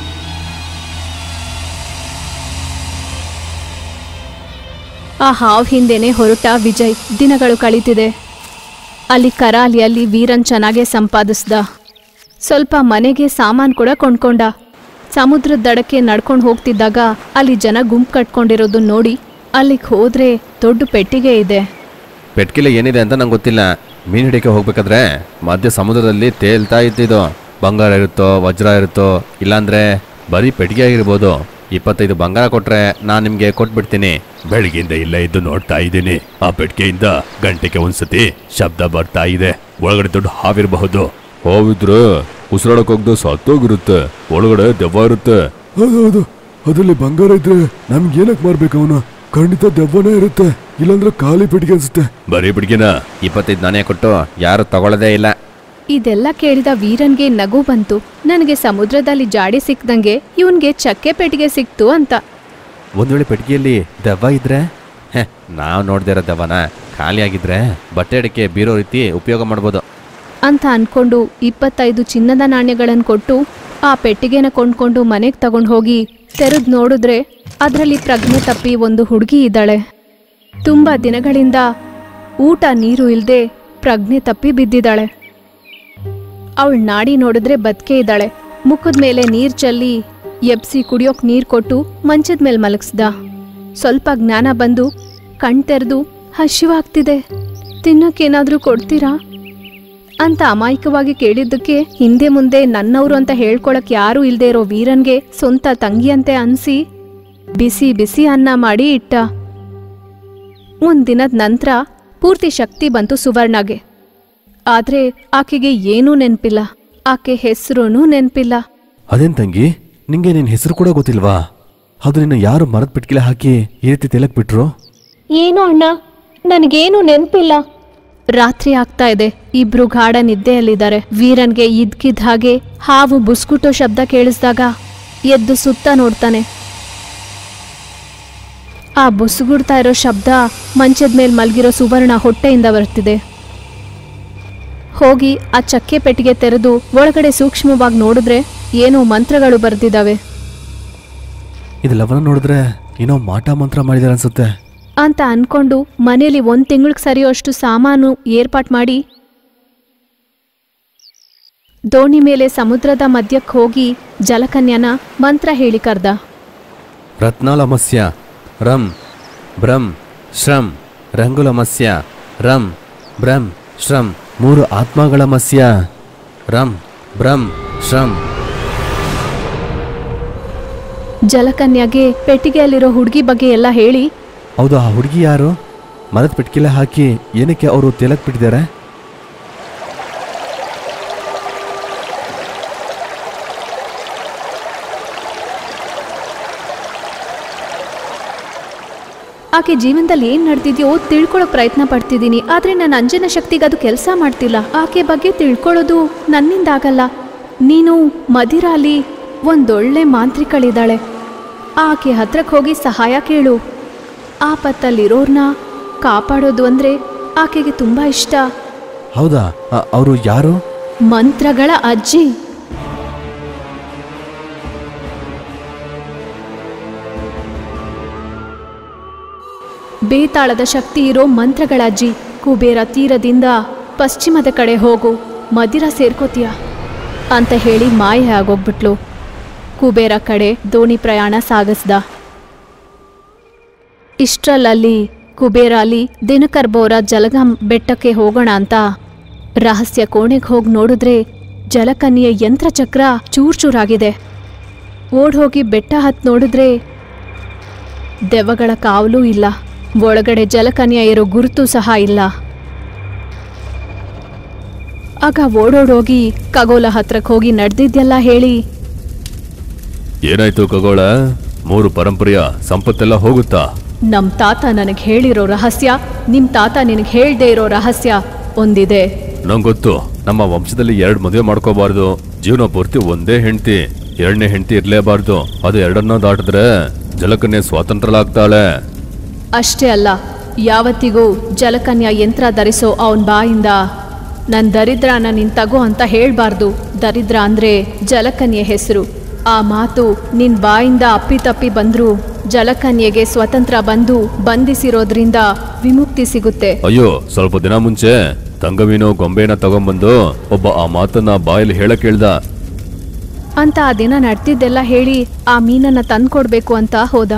ಆ ಹಾವ್ ಹಿಂದೆನೆ ಹೊರಟ ವಿಜಯ್ ದಿನಗಳು ಕಳೀತಿದೆ ಅಲ್ಲಿ ಕರಾಲಿಯಲ್ಲಿ ವೀರನ್ ಚೆನ್ನಾಗೇ ಸಂಪಾದಿಸ್ದ ಸ್ವಲ್ಪ ಮನೆಗೆ ಸಾಮಾನು ಕೂಡ ಕೊಂಡ್ಕೊಂಡ ಸಮುದ್ರದ ದಡಕ್ಕೆ ನಡ್ಕೊಂಡು ಹೋಗ್ತಿದ್ದಾಗ ಅಲ್ಲಿ ಜನ ಗುಂಪು ಕಟ್ಕೊಂಡಿರೋದು ನೋಡಿ ಅಲ್ಲಿಗೆ ಹೋದ್ರೆ ದೊಡ್ಡ ಪೆಟ್ಟಿಗೆ ಇದೆ ಪೆಟ್ಕಿಲೆ ಏನಿದೆ ಅಂತ ನಂಗೆ ಗೊತ್ತಿಲ್ಲ ಮೀನು ಹಿಡಿಯಕ್ಕೆ ಹೋಗ್ಬೇಕಾದ್ರೆ ಮಧ್ಯ ಸಮುದ್ರದಲ್ಲಿ ತೇಲ್ತಾ ಇದ್ದಿದ್ದು ಬಂಗಾರ ಇರುತ್ತೋ ವಜ್ರ ಇರುತ್ತೋ ಇಲ್ಲಾಂದ್ರೆ ಬರೀ ಪೆಟ್ಟಿಗೆ ಆಗಿರ್ಬೋದು ಇಪ್ಪತ್ತೈದು ಬಂಗಾರ ಕೊಟ್ರೆ ನಾನು ನಿಮಗೆ ಕೊಟ್ಬಿಡ್ತೀನಿ ಬೆಳಗ್ಗೆಯಿಂದ ಇಲ್ಲೇ ಇದ್ದು ನೋಡ್ತಾ ಇದ್ದೀನಿ ಆ ಪೆಟ್ಟಿಗೆಯಿಂದ ಗಂಟೆಗೆ ಒಂದ್ಸತಿ ಶಬ್ದ ಬರ್ತಾ ಇದೆ ಒಳಗಡೆ ದೊಡ್ಡ ಹಾವಿರಬಹುದು ಹಾವಿದ್ರೆ ಉಸಿರಾಡಕ್ ಹೋಗ್ದು ಸತ್ತೋಗಿರುತ್ತೆ ಒಳಗಡೆ ದೆವ್ವ ಇರುತ್ತೆ ಹೌದೌದು ಅದ್ರಲ್ಲಿ ಬಂಗಾರ ಇದ್ರೆ ನಮ್ಗೆ ಏನಕ್ ಮಾರ್ಬೇಕು ಅವನು ಖಂಡಿತ ದೆವ್ವನೇ ಇರುತ್ತೆ ಇಲ್ಲಾಂದ್ರೆ ಖಾಲಿ ಪೆಟ್ಟಿಗೆ ಅನ್ಸುತ್ತೆ ಬರೀ ಬಿಡ್ಗಿನ ಇಪ್ಪತ್ತೈದು ನಾನೇ ಕೊಟ್ಟು ಯಾರು ತಗೊಳ್ಳೋದೇ ಇಲ್ಲ ಇದೆಲ್ಲ ಕೇಳಿದ ವೀರನ್ಗೆ ನಗು ಬಂತು ನನಗೆ ಸಮುದ್ರದಲ್ಲಿ ಜಾಡಿ ಸಿಕ್ದಂಗೆ ಇವನ್ಗೆ ಚಕ್ಕೆ ಪೆಟ್ಟಿಗೆ ಸಿಕ್ತು ಅಂತ ಒಂದು ವೇಳೆ ಪೆಟ್ಟಿಗೆಯಲ್ಲಿ ದೆವ್ವ ಇದ್ರೆ ಹೆ ನಾವು ನೋಡ್ದೇ ಇರೋ ದೆವ್ವನ ಖಾಲಿ ಆಗಿದ್ರೆ ಬಟ್ಟೆ ಅಡಿಕೆ ಬೀರೋ ರೀತಿ ಉಪಯೋಗ ಮಾಡ್ಬೋದು ಅಂತ ಅನ್ಕೊಂಡು ಇಪ್ಪತ್ತೈದು ಚಿನ್ನದ ನಾಣ್ಯಗಳನ್ನು ಕೊಟ್ಟು ಆ ಪೆಟ್ಟಿಗೆನ ಕೊಂಡ್ಕೊಂಡು ಮನೆಗೆ ತಗೊಂಡು ಹೋಗಿ ತೆರೆದು ನೋಡಿದ್ರೆ ಅದರಲ್ಲಿ ಪ್ರಜ್ಞೆ ತಪ್ಪಿ ಒಂದು ಹುಡುಗಿ ಇದ್ದಾಳೆ ತುಂಬ ದಿನಗಳಿಂದ ಊಟ ನೀರು ಇಲ್ಲದೆ ಪ್ರಜ್ಞೆ ತಪ್ಪಿ ಬಿದ್ದಿದ್ದಾಳೆ ಅವಳು ನಾಡಿ ನೋಡಿದ್ರೆ ಬದುಕೆ ಇದ್ದಾಳೆ ಮುಖದ ಮೇಲೆ ನೀರು ಚೆಲ್ಲಿ ಎಬ್ಸಿ ಕುಡಿಯೋಕ್ ನೀರು ಕೊಟ್ಟು ಮಂಚದ ಮೇಲೆ ಮಲಗಿಸ್ದ ಸ್ವಲ್ಪ ಜ್ಞಾನ ಬಂದು ಕಣ್ ತೆರೆದು ಹಸಿವಾಗ್ತಿದೆ ತಿನ್ನೋಕ್ಕೇನಾದ್ರೂ ಕೊಡ್ತೀರಾ ಅಂತ ಅಮಾಯಕವಾಗಿ ಕೇಳಿದ್ದಕ್ಕೆ ಹಿಂದೆ ಮುಂದೆ ನನ್ನವರು ಅಂತ ಹೇಳ್ಕೊಳಕ್ ಯಾರೂ ಇಲ್ದೇ ಇರೋ ವೀರನ್ಗೆ ಸ್ವಂತ ತಂಗಿಯಂತೆ ಅನ್ಸಿ ಬಿಸಿ ಬಿಸಿ ಅನ್ನ ಮಾಡಿ ಇಟ್ಟ ಒಂದ್ ದಿನದ ನಂತರ ಪೂರ್ತಿ ಶಕ್ತಿ ಬಂತು ಸುವರ್ಣಗೆ ಆದ್ರೆ ಆಕೆಗೆ ಏನೂ ನೆನ್ಪಿಲ್ಲ ಆಕೆ ಹೆಸರೂ ನೆನ್ಪಿಲ್ಲ ಅದೇನ್ ತಂಗಿ ನಿಂಗೆ ನಿನ್ನ ಹೆಸರು ಕೂಡ ಗೊತ್ತಿಲ್ವಾ ಅದು ನಿನ್ನ ಯಾರು ಮರದ ಪೆಟ್ಟಿಗೆ ಹಾಕಿ ಈ ರೀತಿ ತೆಲಕ್ ಬಿಟ್ರು ಏನು ಅಣ್ಣ ನನಗೇನು ನೆನ್ಪಿಲ್ಲ ರಾತ್ರಿ ಆಗ್ತಾ ಇದೆ ಇಬ್ರು ಗಾಢ ನಿದ್ದೆಯಲ್ಲಿದ್ದಾರೆ ವೀರನ್ಗೆ ಇದ್ಕಿದ್ ಹಾಗೆ ಹಾವು ಬುಸ್ಕುಟೋ ಶಬ್ದ ಕೇಳಿಸ್ದಾಗ ಎದ್ದು ಸುತ್ತ ನೋಡ್ತಾನೆ ಆ ಬುಸುಗುಡ್ತಾ ಇರೋ ಶಬ್ದ ಮಂಚದ ಮೇಲೆ ಮಲ್ಗಿರೋ ಸುವರ್ಣ ಹೊಟ್ಟೆಯಿಂದ ಬರ್ತಿದೆ ಹೋಗಿ ಆ ಚಕ್ಕೆ ಪೆಟ್ಟಿಗೆ ತೆರೆದು ಒಳಗಡೆ ಸೂಕ್ಷ್ಮವಾಗಿ ನೋಡಿದ್ರೆ ಏನೋ ಮಂತ್ರಗಳು ಬರ್ದಿದ್ದಾವೆ ಇದೆಲ್ಲವನ್ನ ನೋಡಿದ್ರೆ ಏನೋ ಮಾಟ ಮಂತ್ರ ಮಾಡಿದಾರೆ ಅನ್ಸುತ್ತೆ ಅಂತ ಅನ್ಕೊಂಡು ಮನೇಲಿ ಒಂದ್ ತಿಂಗಳಿಗೆ ಸರಿಯೋಷ್ಟು ಸಾಮಾನು ಏರ್ಪಾಟ್ ಮಾಡಿ ದೋಣಿ ಮೇಲೆ ಸಮುದ್ರದ ಮಧ್ಯಕ್ಕೆ ಹೋಗಿ ಜಲಕನ್ಯನ ಮಂತ್ರ ಹೇಳಿ ಕರ್ದ ರತ್ನಾಲಮಸ್ಯ ರಂ ಬ್ರಂ ಶ್ರಂ ರಂಗುಲಮಸ್ಯ ರಂ ಬ್ರಂ ಶ್ರಂ ಮೂರು ಆತ್ಮಗಳ ಮಸ್ಯ ರಂ ಬ್ರಂ ಶ್ರಂ ಜಲಕನ್ಯಗೆ ಪೆಟ್ಟಿಗೆಯಲ್ಲಿರೋ ಹುಡುಗಿ ಬಗ್ಗೆ ಎಲ್ಲ ಹೇಳಿ ಹೌದು ಆ ಹುಡುಗಿ ಯಾರು ಮರದ ಪೆಟ್ಟಿಗೆಲೆ ಹಾಕಿ ಏನಕ್ಕೆ ಅವರು ತೆಲಕ್ ಬಿಟ್ಟಿದ್ದಾರೆ ಆಕೆ ಜೀವನದಲ್ಲಿ ಏನ್ ನಡೆದಿದ್ಯೋ ತಿಳ್ಕೊಳ್ಳೋ ಪ್ರಯತ್ನ ಪಡ್ತಿದ್ದೀನಿ ಆದ್ರೆ ನನ್ನ ಅಂಜನ ಶಕ್ತಿಗೆ ಅದು ಕೆಲಸ ಮಾಡ್ತಿಲ್ಲ ಆಕೆ ಬಗ್ಗೆ ತಿಳ್ಕೊಳ್ಳೋದು ನನ್ನಿಂದ ಆಗಲ್ಲ ನೀನು ಮದಿರಾಲಿ ಒಂದೊಳ್ಳೆ ಮಾಂತ್ರಿಕಳಿದ್ದಾಳೆ ಆಕೆ ಹತ್ರಕ್ಕೆ ಹೋಗಿ ಸಹಾಯ ಕೇಳು ಆಪತ್ತಲ್ಲಿರೋರ್ನ ಕಾಪಾಡೋದು ಅಂದ್ರೆ ಆಕೆಗೆ ತುಂಬಾ ಇಷ್ಟ ಹೌದಾ ಅವರು ಯಾರು ಮಂತ್ರಗಳ ಅಜ್ಜಿ ಬೇತಾಳದ ಶಕ್ತಿ ಇರೋ ಮಂತ್ರಗಳ ಅಜ್ಜಿ ಕುಬೇರ ತೀರದಿಂದ ಪಶ್ಚಿಮದ ಕಡೆ ಹೋಗು ಮದಿರ ಸೇರ್ಕೋತೀಯ ಅಂತ ಹೇಳಿ ಮಾಯ ಆಗೋಗ್ಬಿಟ್ಲು ಕುಬೇರ ಕಡೆ ದೋಣಿ ಪ್ರಯಾಣ ಸಾಗಿಸ್ದ ಇಷ್ಟ್ರಲ್ಲಲ್ಲಿ ಕುಬೇರ ಅಲ್ಲಿ ದಿನಕರ್ಬೋರ ಜಲಗಂ ಬೆಟ್ಟಕ್ಕೆ ಹೋಗೋಣ ಅಂತ ರಹಸ್ಯ ಕೋಣೆಗೆ ಹೋಗಿ ನೋಡಿದ್ರೆ ಜಲಕನ್ಯೆಯ ಯಂತ್ರಚಕ್ರ ಚೂರ್ ಚೂರಾಗಿದೆ ಓಡ್ ಹೋಗಿ ಬೆಟ್ಟ ಹತ್ ನೋಡಿದ್ರೆ ದೆವ್ವಗಳ ಕಾವಲೂ ಇಲ್ಲ ಒಳಗಡೆ ಜಲಕನ್ಯ ಇರೋ ಗುರುತು ಸಹ ಇಲ್ಲ ಆಗ ಓಡೋಡೋಗಿ ಖಗೋಲ ಹತ್ರಕ್ಕೆ ಹೋಗಿ ನಡೆದಿದ್ದೆಲ್ಲ ಹೇಳಿ ಏನಾಯ್ತು ಖಗೋಳ ಮೂರು ಪರಂಪರೆಯ ಸಂಪತ್ತೆಲ್ಲ ಹೋಗುತ್ತಾ ನಮ್ ತಾತ ನನಗೆ ಹೇಳಿರೋ ರಹಸ್ಯ ನಿಮ್ ತಾತ ನಿನಗೆ ಹೇಳ್ದೇ ಇರೋ ರಹಸ್ಯ ಒಂದಿದೆ ನಂಗೆ ಗೊತ್ತು ನಮ್ಮ ವಂಶದಲ್ಲಿ ಎರಡು ಮದುವೆ ಮಾಡ್ಕೋಬಾರ್ದು ಜೀವನ ಪೂರ್ತಿ ಒಂದೇ ಹೆಂಡತಿ ಎರಡನೇ ಹೆಂಡತಿ ಇರ್ಲೇಬಾರ್ದು ಅದು ಎರಡನ್ನ ದಾಟಿದ್ರೆ ಜಲಕನ್ಯೆ ಸ್ವಾತಂತ್ರ್ಯಲಾಗ್ತಾಳೆ ಅಷ್ಟೇ ಅಲ್ಲ ಯಾವತ್ತಿಗೂ ಜಲಕನ್ಯಾ ಯಂತ್ರ ಧರಿಸೋ ಅವನ್ ಬಾಯಿಂದ ನನ್ ದರಿದ್ರನ ನಿನ್ ತಗೋ ಅಂತ ಹೇಳ್ಬಾರ್ದು ದರಿದ್ರ ಅಂದ್ರೆ ಜಲಕನ್ಯೆ ಹೆಸರು ಆ ಮಾತು ನಿನ್ ಬಾಯಿಂದ ಅಪ್ಪಿತಪ್ಪಿ ಬಂದ್ರು ಜಲಕನ್ಯೆಗೆ ಸ್ವತಂತ್ರ ಬಂದು ಬಂಧಿಸಿರೋದ್ರಿಂದ ವಿಮುಕ್ತಿ ಸಿಗುತ್ತೆ ಅಯ್ಯೋ ಸ್ವಲ್ಪ ದಿನ ಮುಂಚೆ ತಂಗಮೀನು ಗೊಂಬೆನ ತಗೊಂಬಂದು ಒಬ್ಬ ಆ ಮಾತನ್ನ ಬಾಯಲ್ಲಿ ಹೇಳಕ್ ಹೇಳ್ದ ಅಂತ ಆ ದಿನ ನಡ್ತಿದ್ದೆಲ್ಲ ಹೇಳಿ ಆ ಮೀನನ್ನ ತಂದ್ಕೊಡ್ಬೇಕು ಅಂತ ಹೋದ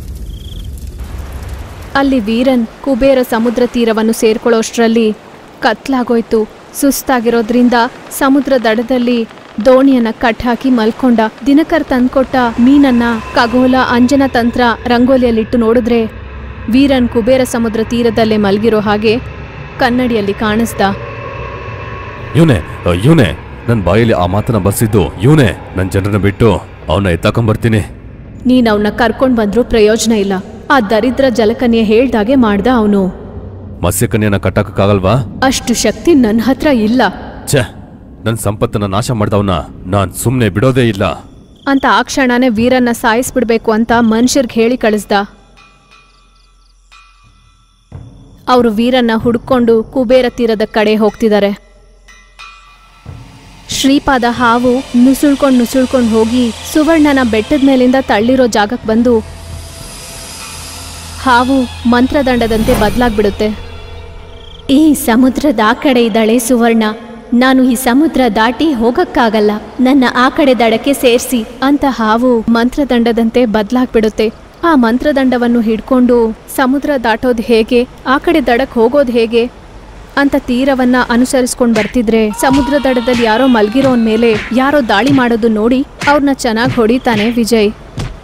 ಅಲ್ಲಿ ವೀರನ್ ಕುಬೇರ ಸಮುದ್ರ ತೀರವನ್ನು ಸೇರ್ಕೊಳ್ಳೋಷ್ಟ್ರಲ್ಲಿ ಕತ್ಲಾಗೋಯ್ತು ಸುಸ್ತಾಗಿರೋದ್ರಿಂದ ಸಮುದ್ರ ದಡದಲ್ಲಿ ದೋಣಿಯನ್ನ ಕಟ್ ಹಾಕಿ ಮಲ್ಕೊಂಡ ದಿನಕರ್ ತಂದ್ಕೊಟ್ಟ ಮೀನನ್ನ ಖಗೋಲ ಅಂಜನ ತಂತ್ರ ರಂಗೋಲಿಯಲ್ಲಿಟ್ಟು ನೋಡಿದ್ರೆ ವೀರನ್ ಕುಬೇರ ಸಮುದ್ರ ತೀರದಲ್ಲೇ ಮಲ್ಗಿರೋ ಹಾಗೆ ಕನ್ನಡಿಯಲ್ಲಿ ಕಾಣಿಸ್ದ ಇವನೇ ಇವನೇ ನನ್ ಬಾಯಲ್ಲಿ ಆ ಮಾತನ್ನ ಬರ್ಸಿದ್ದು ಇವನೇ ನನ್ ಜನರನ್ನ ಬಿಟ್ಟು ಅವನ್ನ ಎತ್ತಾಕೊಂಬರ್ತೀನಿ ನೀನ್ ಅವನ್ನ ಕರ್ಕೊಂಡ್ ಬಂದ್ರೂ ಪ್ರಯೋಜನ ಇಲ್ಲ ಆ ದರಿದ್ರ ಜಲಕನ್ಯೆ ಹೇಳ್ದಾಗೆ ಮಾಡ್ದ ಅವನು ಮತ್ಸ್ಯಕನ್ಯನ ಕಟ್ಟಕ್ಕಾಗಲ್ವಾ ಅಷ್ಟು ಶಕ್ತಿ ನನ್ನ ಹತ್ರ ಇಲ್ಲ ಛೆ ನನ್ ಸಂಪತ್ತನ್ನ ನಾಶ ಮಾಡ್ದವನ್ನ ನಾನ್ ಸುಮ್ನೆ ಬಿಡೋದೇ ಇಲ್ಲ ಅಂತ ಆ ಕ್ಷಣನೇ ವೀರನ್ನ ಸಾಯಿಸ್ಬಿಡ್ಬೇಕು ಅಂತ ಮನುಷ್ಯರ್ಗೆ ಹೇಳಿ ಕಳಿಸ್ದ ಅವರು ವೀರನ್ನ ಹುಡ್ಕೊಂಡು ಕುಬೇರ ತೀರದ ಕಡೆ ಹೋಗ್ತಿದ್ದಾರೆ ಶ್ರೀಪಾದ ಹಾವು ನುಸುಳ್ಕೊಂಡ್ ನುಸುಳ್ಕೊಂಡ್ ಹೋಗಿ ಸುವರ್ಣನ ಬೆಟ್ಟದ ಮೇಲಿಂದ ತಳ್ಳಿರೋ ಜಾಗಕ್ಕೆ ಬಂದು ಹಾವು ಮಂತ್ರದಂಡದಂತೆ ಬದಲಾಗ್ಬಿಡುತ್ತೆ ಈ ಸಮುದ್ರದ ಆ ಕಡೆ ಇದ್ದಾಳೆ ಸುವರ್ಣ ನಾನು ಈ ಸಮುದ್ರ ದಾಟಿ ಹೋಗಕ್ಕಾಗಲ್ಲ ನನ್ನ ಆ ಕಡೆ ದಡಕ್ಕೆ ಸೇರಿಸಿ ಅಂತ ಹಾವು ಮಂತ್ರದಂಡದಂತೆ ಬದಲಾಗ್ಬಿಡುತ್ತೆ ಆ ಮಂತ್ರದಂಡವನ್ನು ಹಿಡ್ಕೊಂಡು ಸಮುದ್ರ ದಾಟೋದು ಹೇಗೆ ಆ ಕಡೆ ದಡಕ್ಕೆ ಹೋಗೋದು ಹೇಗೆ ಅಂತ ತೀರವನ್ನ ಅನುಸರಿಸ್ಕೊಂಡು ಬರ್ತಿದ್ರೆ ಸಮುದ್ರ ದಡದಲ್ಲಿ ಯಾರೋ ಮಲ್ಗಿರೋನ್ ಮೇಲೆ ಯಾರೋ ದಾಳಿ ಮಾಡೋದು ನೋಡಿ ಅವ್ರನ್ನ ಚೆನ್ನಾಗಿ ಹೊಡಿತಾನೆ ವಿಜಯ್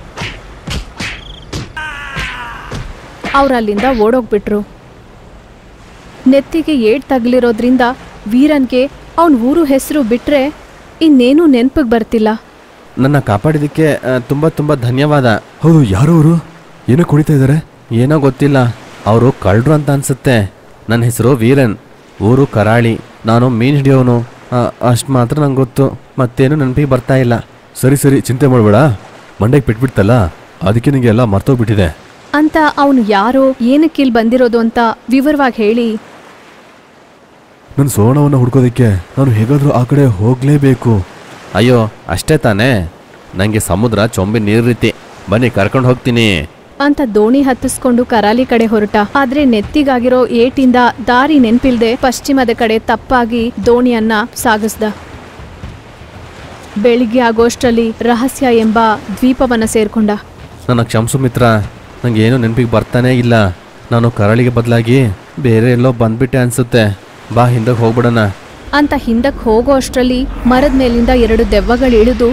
ಅವ್ರಲ್ಲಿಂದ ಓಡೋಗ್ಬಿಟ್ರು ನೆತ್ತಿಗೆ ಏಟ್ ತಗ್ಲಿರೋದ್ರಿಂದ ವೀರನ್ಗೆ ಅವನ ಊರು ಹೆಸರು ಬಿಟ್ರೆ ಇನ್ನೇನೂ ನೆನ್ಪಿಗೆ ಬರ್ತಿಲ್ಲ ನನ್ನ ಕಾಪಾಡಿದ್ದಕ್ಕೆ ಆ, ತುಂಬ ತುಂಬ ಧನ್ಯವಾದ ಹೌದು ಯಾರು ಅವರು ಏನೋ ಕುಣಿತಾ ಇದ್ದಾರೆ ಏನೋ ಗೊತ್ತಿಲ್ಲ ಅವರು ಕಳ್ಳರು ಅಂತ ಅನ್ಸುತ್ತೆ ನನ್ನ ಹೆಸರು ವೀರನ್ ಊರು ಕರಾಳಿ ನಾನು ಮೀನು ಹಿಡಿಯೋನು ಅಷ್ಟು ಮಾತ್ರ ನಂಗೆ ಗೊತ್ತು ಮತ್ತೇನು ನೆನಪಿಗೆ ಬರ್ತಾ ಇಲ್ಲ ಸರಿ ಸರಿ ಚಿಂತೆ ಮಾಡ್ಬೇಡ ಮಂಡೆಗೆ ಬಿಟ್ಬಿಡ್ತಲ್ಲ ಅದಕ್ಕೆ ನಿಂಗೆ ಎಲ್ಲ ಮರ್ತೋಗ್ಬಿಟ್ಟಿದೆ ಅಂತ ಅವನು ಯಾರೋ ಏನಕ್ಕೆ ಇಲ್ಲಿ ಬಂದಿರೋದು ಅಂತ ವಿವರವಾಗಿ ಹೇಳಿ ನನ್ನ ಸುವರ್ಣವನ್ನು ಹುಡ್ಕೋದಕ್ಕೆ ನಾನು ಹೇಗಾದ್ರೂ ಆ ಕಡೆ ಹೋಗ್ಲೇಬೇಕು ಅಯ್ಯೋ ಅಷ್ಟೇ ತಾನೇ ನನಗೆ ಸಮುದ್ರ ಚೊಂಬಿ ನೀರು ರೀತಿ ಬನ್ನಿ ಕರ್ಕೊಂಡು ಹೋಗ್ತೀನಿ ಅಂತ ದೋಣಿ ಹತ್ತಿಸ್ಕೊಂಡು ಕರಾಲಿ ಕಡೆ ಹೊರಟ ಆದ್ರೆ ನೆತ್ತಿಗಾಗಿರೋ ಏಟಿಂದ ದಾರಿ ನೆನ್ಪಿಲ್ದೆ ಪಶ್ಚಿಮದ ಕಡೆ ತಪ್ಪಾಗಿ ದೋಣಿಯನ್ನ ಸಾಗಿಸ್ದ ಬೆಳಿಗ್ಗೆ ಆಗೋಷ್ಟರಲ್ಲಿ ರಹಸ್ಯ ಎಂಬ ದ್ವೀಪವನ್ನ ಸೇರ್ಕೊಂಡ ನನ್ನ ಕ್ಷಮ್ಸು ಮಿತ್ರ ನನಗೆ ಏನೂ ನೆನಪಿಗೆ ಬರ್ತಾನೇ ಇಲ್ಲ ನಾನು ಕರಳಿಗೆ ಬದಲಾಗಿ ಬೇರೆ ಎಲ್ಲೋ ಬಂದ್ಬಿಟ್ಟೆ ಅನ್ಸುತ್ತೆ ಬಾ ಹಿಂದಕ್ಕೆ ಹೋಗ್ಬಿಡೋಣ ಅಂತ ಹಿಂದಕ್ಕೆ ಹೋಗೋ ಅಷ್ಟರಲ್ಲಿ ಮರದ ಮೇಲಿಂದ ಎರಡು ದೆವ್ವಗಳು ಇಳಿದು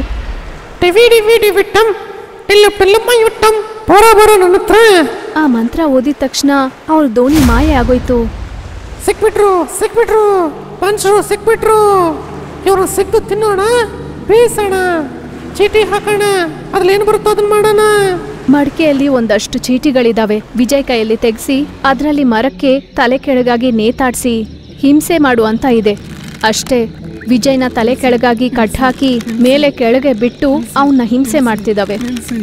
ಆ ಮಂತ್ರ ಓದಿದ ತಕ್ಷಣ ಅವ್ರ ದೋಣಿ ಮಾಯ ಆಗೋಯ್ತು ಸಿಕ್ಬಿಟ್ರು ಸಿಕ್ಬಿಟ್ರು ಮನುಷ್ಯರು ಸಿಕ್ಬಿಟ್ರು ಇವರು ಸಿಕ್ಕು ತಿನ್ನೋಣ ಬೇಯಿಸೋಣ ಚೀಟಿ ಹಾಕೋಣ ಅದ್ರಲ್ಲಿ ಏನು ಬರುತ್ತೋ ಅದನ್ನ ಮಾಡೋಣ ಮಡಿಕೆಯಲ್ಲಿ ಒಂದಷ್ಟು ಚೀಟಿಗಳಿದಾವೆ ವಿಜಯ್ ಕೈಯಲ್ಲಿ ತೆಗೆಸಿ ಅದರಲ್ಲಿ ಮರಕ್ಕೆ ತಲೆ ಕೆಳಗಾಗಿ ನೇತಾಡ್ಸಿ ಹಿಂಸೆ ಮಾಡುವಂತ ಇದೆ ಅಷ್ಟೇ ವಿಜಯ್ನ ತಲೆ ಕೆಳಗಾಗಿ ಕಟ್ಟಾಕಿ ಮೇಲೆ ಕೆಳಗೆ ಬಿಟ್ಟು ಅವನ್ನ ಹಿಂಸೆ ಮಾಡ್ತಿದ್ದಾವೆ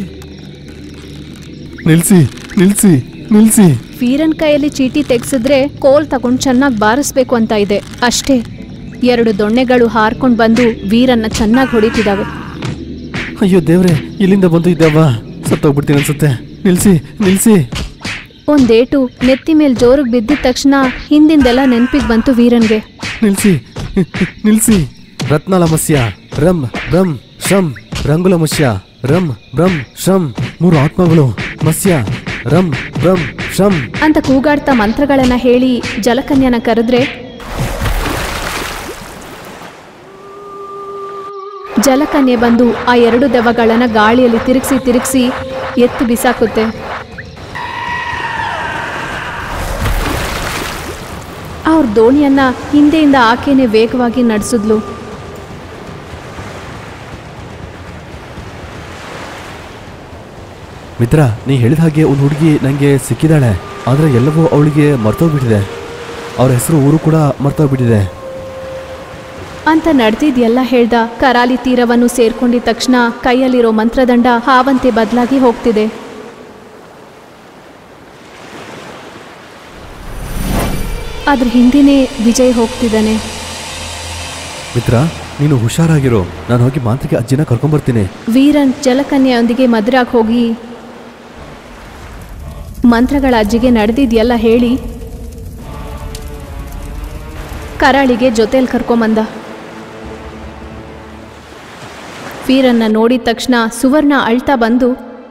ನಿಲ್ಸಿ ನಿಲ್ಸಿ ನಿಲ್ಸಿ ವೀರನ್ ಕೈಯಲ್ಲಿ ಚೀಟಿ ತೆಗ್ಸಿದ್ರೆ ಕೋಲ್ ತಗೊಂಡ್ ಚೆನ್ನಾಗಿ ಬಾರಿಸ್ಬೇಕು ಅಂತ ಇದೆ ಅಷ್ಟೇ ಎರಡು ದೊಣ್ಣೆಗಳು ಹಾರ್ಕೊಂಡ್ ಬಂದು ವೀರನ್ನ ಚೆನ್ನಾಗಿ ಹೊಡಿತಿದಾವೆ ಅಯ್ಯೋ ದೇವ್ರೆ ಇಲ್ಲಿಂದ ಬಂದು ಇದ್ದಾವ ಸತ್ತೋಗ್ಬಿಡ್ತೀನಿ ಅನ್ಸುತ್ತೆ ನಿಲ್ಸಿ ನಿಲ್ಸಿ ಒಂದೇಟು ನೆತ್ತಿ ಮೇಲೆ ಜೋರಿಗೆ ಬಿದ್ದಿದ ತಕ್ಷಣ ಹಿಂದಿಂದೆಲ್ಲ ನೆನ್ಪಿಗೆ ಬಂತು ವೀರನ್ಗೆ ನಿಲ್ಸಿ ನಿಲ್ಸಿ ರತ್ನಲಮಸ್ಯ ರಮ್ ರಮ್ ಶಂ ರಂಗುಲಮಸ್ಯ ರಮ್ ಬ್ರಂ ಶಂ ಮೂರು ಆತ್ಮಗಳು ಮಸ್ಯ ರಮ್ ಬ್ರಂ ಶಂ ಅಂತ ಕೂಗಾಡ್ತಾ ಮಂತ್ರಗಳನ್ನ ಹೇಳಿ ಜಲಕನ್ಯನ ಕರೆದ್ರೆ ಜಲಕನ್ಯೆ ಬಂದು ಆ ಎರಡು ದೆವ್ವಗಳನ್ನ ಗಾಳಿಯಲ್ಲಿ ತಿರುಗಿಸಿ ತಿರುಗಿಸಿ ಎತ್ತು ಬಿಸಾಕುತ್ತೆ ಅವ್ರ ದೋಣಿಯನ್ನ ಹಿಂದೆಯಿಂದ ಆಕೆನೆ ವೇಗವಾಗಿ ನಡೆಸಿದ್ಲು ಮಿತ್ರ ನೀ ಹೇಳಿದ ಹಾಗೆ ಒಂದು ಹುಡುಗಿ ನನಗೆ ಸಿಕ್ಕಿದಾಳೆ ಆದರೆ ಎಲ್ಲವೂ ಅವಳಿಗೆ ಮರ್ತೋಗ್ಬಿಟ್ಟಿದೆ ಅವ್ರ ಹೆಸರು ಊರು ಕೂಡ ಮರ್ತೋಗ್ಬಿಟ್ಟಿದೆ ಅಂತ ನಡೆದಿದ್ದೆಲ್ಲ ಹೇಳ್ದ ಕರಾಲಿ ತೀರವನ್ನು ಸೇರ್ಕೊಂಡಿದ ತಕ್ಷಣ ಕೈಯಲ್ಲಿರೋ ಮಂತ್ರದಂಡ ಹಾವಂತೆ ಬದಲಾಗಿ ಹೋಗ್ತಿದೆ ಅದ್ರ ಹಿಂದಿನೇ ವಿಜಯ್ ಹೋಗ್ತಿದ್ದಾನೆ ಮಿತ್ರ ನೀನು ಹುಷಾರಾಗಿರೋ ನಾನು ಹೋಗಿ ಮಾಂತ್ರಿಕ ಅಜ್ಜಿನ ಕರ್ಕೊಂಬರ್ತೀನಿ ವೀರನ್ ಜಲಕನ್ಯೆಯೊಂದಿಗೆ ಮದುರಾಗಿ ಹೋಗಿ ಮಂತ್ರಗಳ ಅಜ್ಜಿಗೆ ನಡೆದಿದ್ಯೆಲ್ಲ ಹೇಳಿ ಕರಾಳಿಗೆ ಜೊತೆಲಿ ಕರ್ಕೊಂಬಂದ ವೀರನ್ನ ನೋಡಿದ ತಕ್ಷಣ ಸುವರ್ಣ ಅಳ್ತಾ ಬಂದು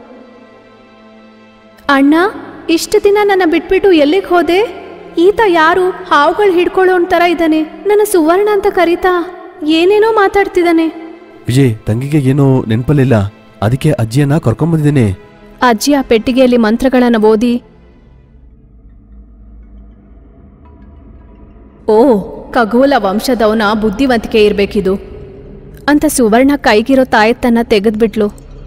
ಅಣ್ಣ ಇಷ್ಟು ದಿನ ನನ್ನ ಬಿಟ್ಬಿಟ್ಟು ಎಲ್ಲಿಗೆ ಹೋದೆ ಈತ ಯಾರು ಹಾವುಗಳು ಹಿಡ್ಕೊಳ್ಳೋ ಥರ ಇದ್ದಾನೆ ನನ್ನ ಸುವರ್ಣ ಅಂತ ಕರೀತಾ ಏನೇನೋ ಮಾತಾಡ್ತಿದ್ದಾನೆ ವಿಜಯ್ ತಂಗಿಗೆ ಏನೋ ನೆನಪಲ್ಲಿಲ್ಲ ಅದಕ್ಕೆ ಅಜ್ಜಿಯನ್ನ ಕರ್ಕೊಂಬಂದಿದ್ದೀನಿ ಅಜ್ಜಿ ಆ ಪೆಟ್ಟಿಗೆಯಲ್ಲಿ ಮಂತ್ರಗಳನ್ನು ಓದಿ ಓ ಖಗೋಲ ವಂಶದವನ ಬುದ್ಧಿವಂತಿಕೆ ಇರಬೇಕಿದು ಅಂತ ಸುವರ್ಣ ಕೈಗಿರೋ ತಾಯತ್ತನ್ನ ತೆಗೆದ್ಬಿಟ್ಲು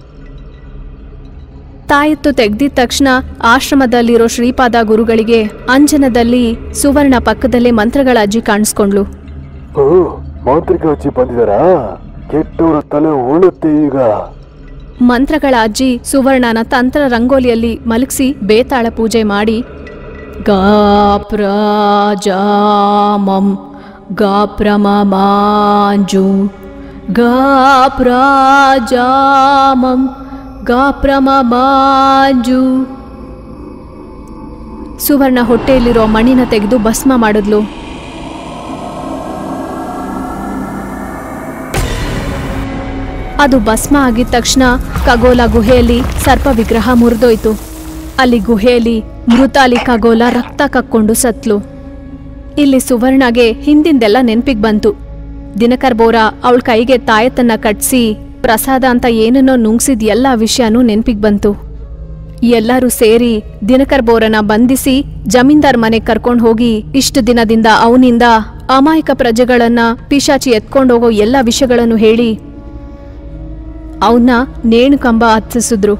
ತಾಯತ್ತು ತೆಗ್ದಿದ ತಕ್ಷಣ ಆಶ್ರಮದಲ್ಲಿರೋ ಶ್ರೀಪಾದ ಗುರುಗಳಿಗೆ ಅಂಜನದಲ್ಲಿ ಸುವರ್ಣ ಪಕ್ಕದಲ್ಲೇ ಮಂತ್ರಗಳ ಅಜ್ಜಿ ಕಾಣಿಸ್ಕೊಂಡ್ಲು ಓ ಮಾಂತ್ರಿಕ ಅಜ್ಜಿ ಬಂದಿದಾರಾ ಕೆಟ್ಟವರ ತಲೆ ಉಳುತ್ತೆ ಈಗ ಮಂತ್ರಗಳ ಅಜ್ಜಿ ಸುವರ್ಣನ ತಂತ್ರ ರಂಗೋಲಿಯಲ್ಲಿ ಮಲಗಿಸಿ ಬೇತಾಳ ಪೂಜೆ ಮಾಡಿ ಗಾಪ್ರಾಜಾಮಂ ಗಾಪ್ರಮಮಾಂಜು ಗಾಪ್ರಾಜಾಮಂ ಗಾಪ್ರಮಮಾಂಜು ಸುವರ್ಣ ಹೊಟ್ಟೆಯಲ್ಲಿರೋ ಮಣ್ಣಿನ ತೆಗೆದು ಭಸ್ಮ ಮಾಡಿದ್ಲು ಅದು ಭಸ್ಮ ಆಗಿದ ತಕ್ಷಣ ಖಗೋಲ ಗುಹೆಯಲ್ಲಿ ಸರ್ಪ ವಿಗ್ರಹ ಮುರಿದೋಯ್ತು ಅಲ್ಲಿ ಗುಹೆಯಲ್ಲಿ ಮೃತಾಲಿ ಖಗೋಲ ರಕ್ತ ಕಕ್ಕೊಂಡು ಸತ್ಲು ಇಲ್ಲಿ ಸುವರ್ಣಗೆ ಹಿಂದಿಂದೆಲ್ಲ ನೆನ್ಪಿಗೆ ಬಂತು ದಿನಕರ್ ಬೋರ ಅವಳ ಕೈಗೆ ತಾಯತನ್ನ ಕಟ್ಸಿ ಪ್ರಸಾದ ಅಂತ ಏನನ್ನೋ ನುಂಗ್ಸಿದ ಎಲ್ಲ ವಿಷಯನೂ ನೆನ್ಪಿಗೆ ಬಂತು ಎಲ್ಲರೂ ಸೇರಿ ದಿನಕರ್ ಬೋರನ ಬಂಧಿಸಿ ಜಮೀನ್ದಾರ್ ಮನೆಗೆ ಕರ್ಕೊಂಡು ಹೋಗಿ ಇಷ್ಟು ದಿನದಿಂದ ಅವನಿಂದ ಅಮಾಯಕ ಪ್ರಜೆಗಳನ್ನ ಪಿಶಾಚಿ ಎತ್ಕೊಂಡೋಗೋ ಎಲ್ಲ ವಿಷಯಗಳನ್ನು ಹೇಳಿ ಅವನ್ನ ನೇಣು ಕಂಬ ಹತ್ತಿಸಿದ್ರು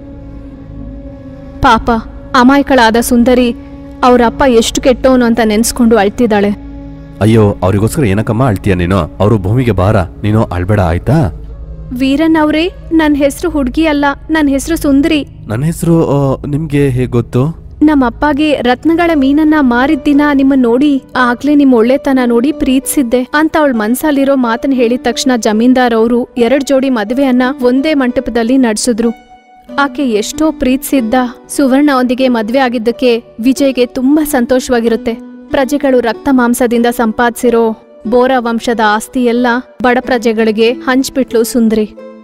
ಪಾಪ ಅಮಾಯಕಳಾದ ಸುಂದರಿ ಅವರಪ್ಪ ಎಷ್ಟು ಕೆಟ್ಟವನು ಅಂತ ನೆನ್ಸ್ಕೊಂಡು ಅಳ್ತಿದ್ದಾಳೆ ಅಯ್ಯೋ ಅವ್ರಿಗೋಸ್ಕರ ಏನಕ್ಕಮ್ಮ ಅಳ್ತೀಯ ನೀನು ಅವರು ಭೂಮಿಗೆ ಬಾರ ನೀನು ಅಳ್ಬೇಡ ಆಯ್ತಾ ವೀರನ್ ಅವ್ರೇ ನನ್ನ ಹೆಸರು ಹುಡುಗಿ ಅಲ್ಲ ನನ್ನ ಹೆಸರು ಸುಂದರಿ ನನ್ನ ಹೆಸರು ನಿಮ್ಗೆ ಹೇಗೆ ಗೊತ್ತು ನಮ್ಮ ಅಪ್ಪಗೆ ರತ್ನಗಳ ಮೀನನ್ನ ಮಾರಿದ ದಿನ ನಿಮ್ಮನ್ನ ನೋಡಿ ಆಗ್ಲೇ ನಿಮ್ ಒಳ್ಳೆತನ ನೋಡಿ ಪ್ರೀತಿಸಿದ್ದೆ ಅಂತ ಅವಳ ಮನ್ಸಲ್ಲಿರೋ ಮಾತನ್ನ ಹೇಳಿದ ತಕ್ಷಣ ಜಮೀನ್ದಾರ್ ಅವರು ಎರಡ್ ಜೋಡಿ ಮದುವೆಯನ್ನ ಒಂದೇ ಮಂಟಪದಲ್ಲಿ ನಡೆಸಿದ್ರು ಆಕೆ ಎಷ್ಟೋ ಪ್ರೀತಿಸಿದ್ದ ಸುವರ್ಣ ಒಂದಿಗೆ ಮದ್ವೆ ಆಗಿದ್ದಕ್ಕೆ ವಿಜಯ್ಗೆ ತುಂಬಾ ಸಂತೋಷವಾಗಿರುತ್ತೆ ಪ್ರಜೆಗಳು ರಕ್ತ ಮಾಂಸದಿಂದ ಸಂಪಾದಿಸಿರೋ ಬೋರ ವಂಶದ ಆಸ್ತಿ ಎಲ್ಲ ಬಡ ಪ್ರಜೆಗಳಿಗೆ ಹಂಚ್ಬಿಟ್ಲು ಸುಂದ್ರಿ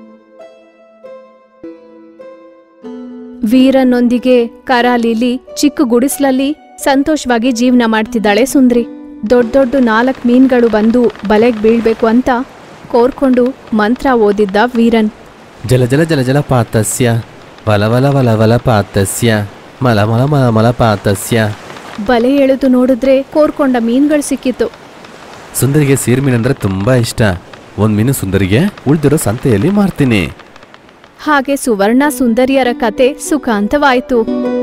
ವೀರನೊಂದಿಗೆ ಕರಾಲಿಲಿ ಚಿಕ್ಕ ಗುಡಿಸ್ಲಲ್ಲಿ ಸಂತೋಷವಾಗಿ ಜೀವನ ಮಾಡ್ತಿದ್ದಾಳೆ ಸುಂದ್ರಿ ದೊಡ್ಡ ದೊಡ್ಡ ನಾಲ್ಕು ಮೀನ್ಗಳು ಬಂದು ಬಲೆಗ್ ಬೀಳ್ಬೇಕು ಅಂತ ಕೋರ್ಕೊಂಡು ಮಂತ್ರ ಓದಿದ್ದ ವೀರನ್ ಜಲ ಜಲ ಜಲ ಜಲ ಪಾತಸ್ಯ ವಲ ವಲ ವಲ ವಲ ಪಾತಸ್ಯ ಮಲ ಮಲ ಮಲ ಮಲ ಪಾತಸ್ಯ ಬಲೆ ಎಳೆದು ನೋಡಿದ್ರೆ ಕೋರ್ಕೊಂಡ ಮೀನ್ಗಳು ಸಿಕ್ಕಿತ್ತು ಸುಂದರಿಗೆ ಸೀರ್ ಮೀನಂದ್ರೆ ತುಂಬಾ ಇಷ್ಟ ಒಂದ್ ಮೀನು ಸುಂದರಿಗೆ ಉಳ್ದಿರೋ ಸಂತೆಯಲ್ಲಿ ಮಾರ್ತೀನಿ ಹಾಗೆ ಸುವರ್ಣ ಸುಂದರಿಯರ ಕತೆ ಸುಖಾಂತವಾಯ್ತು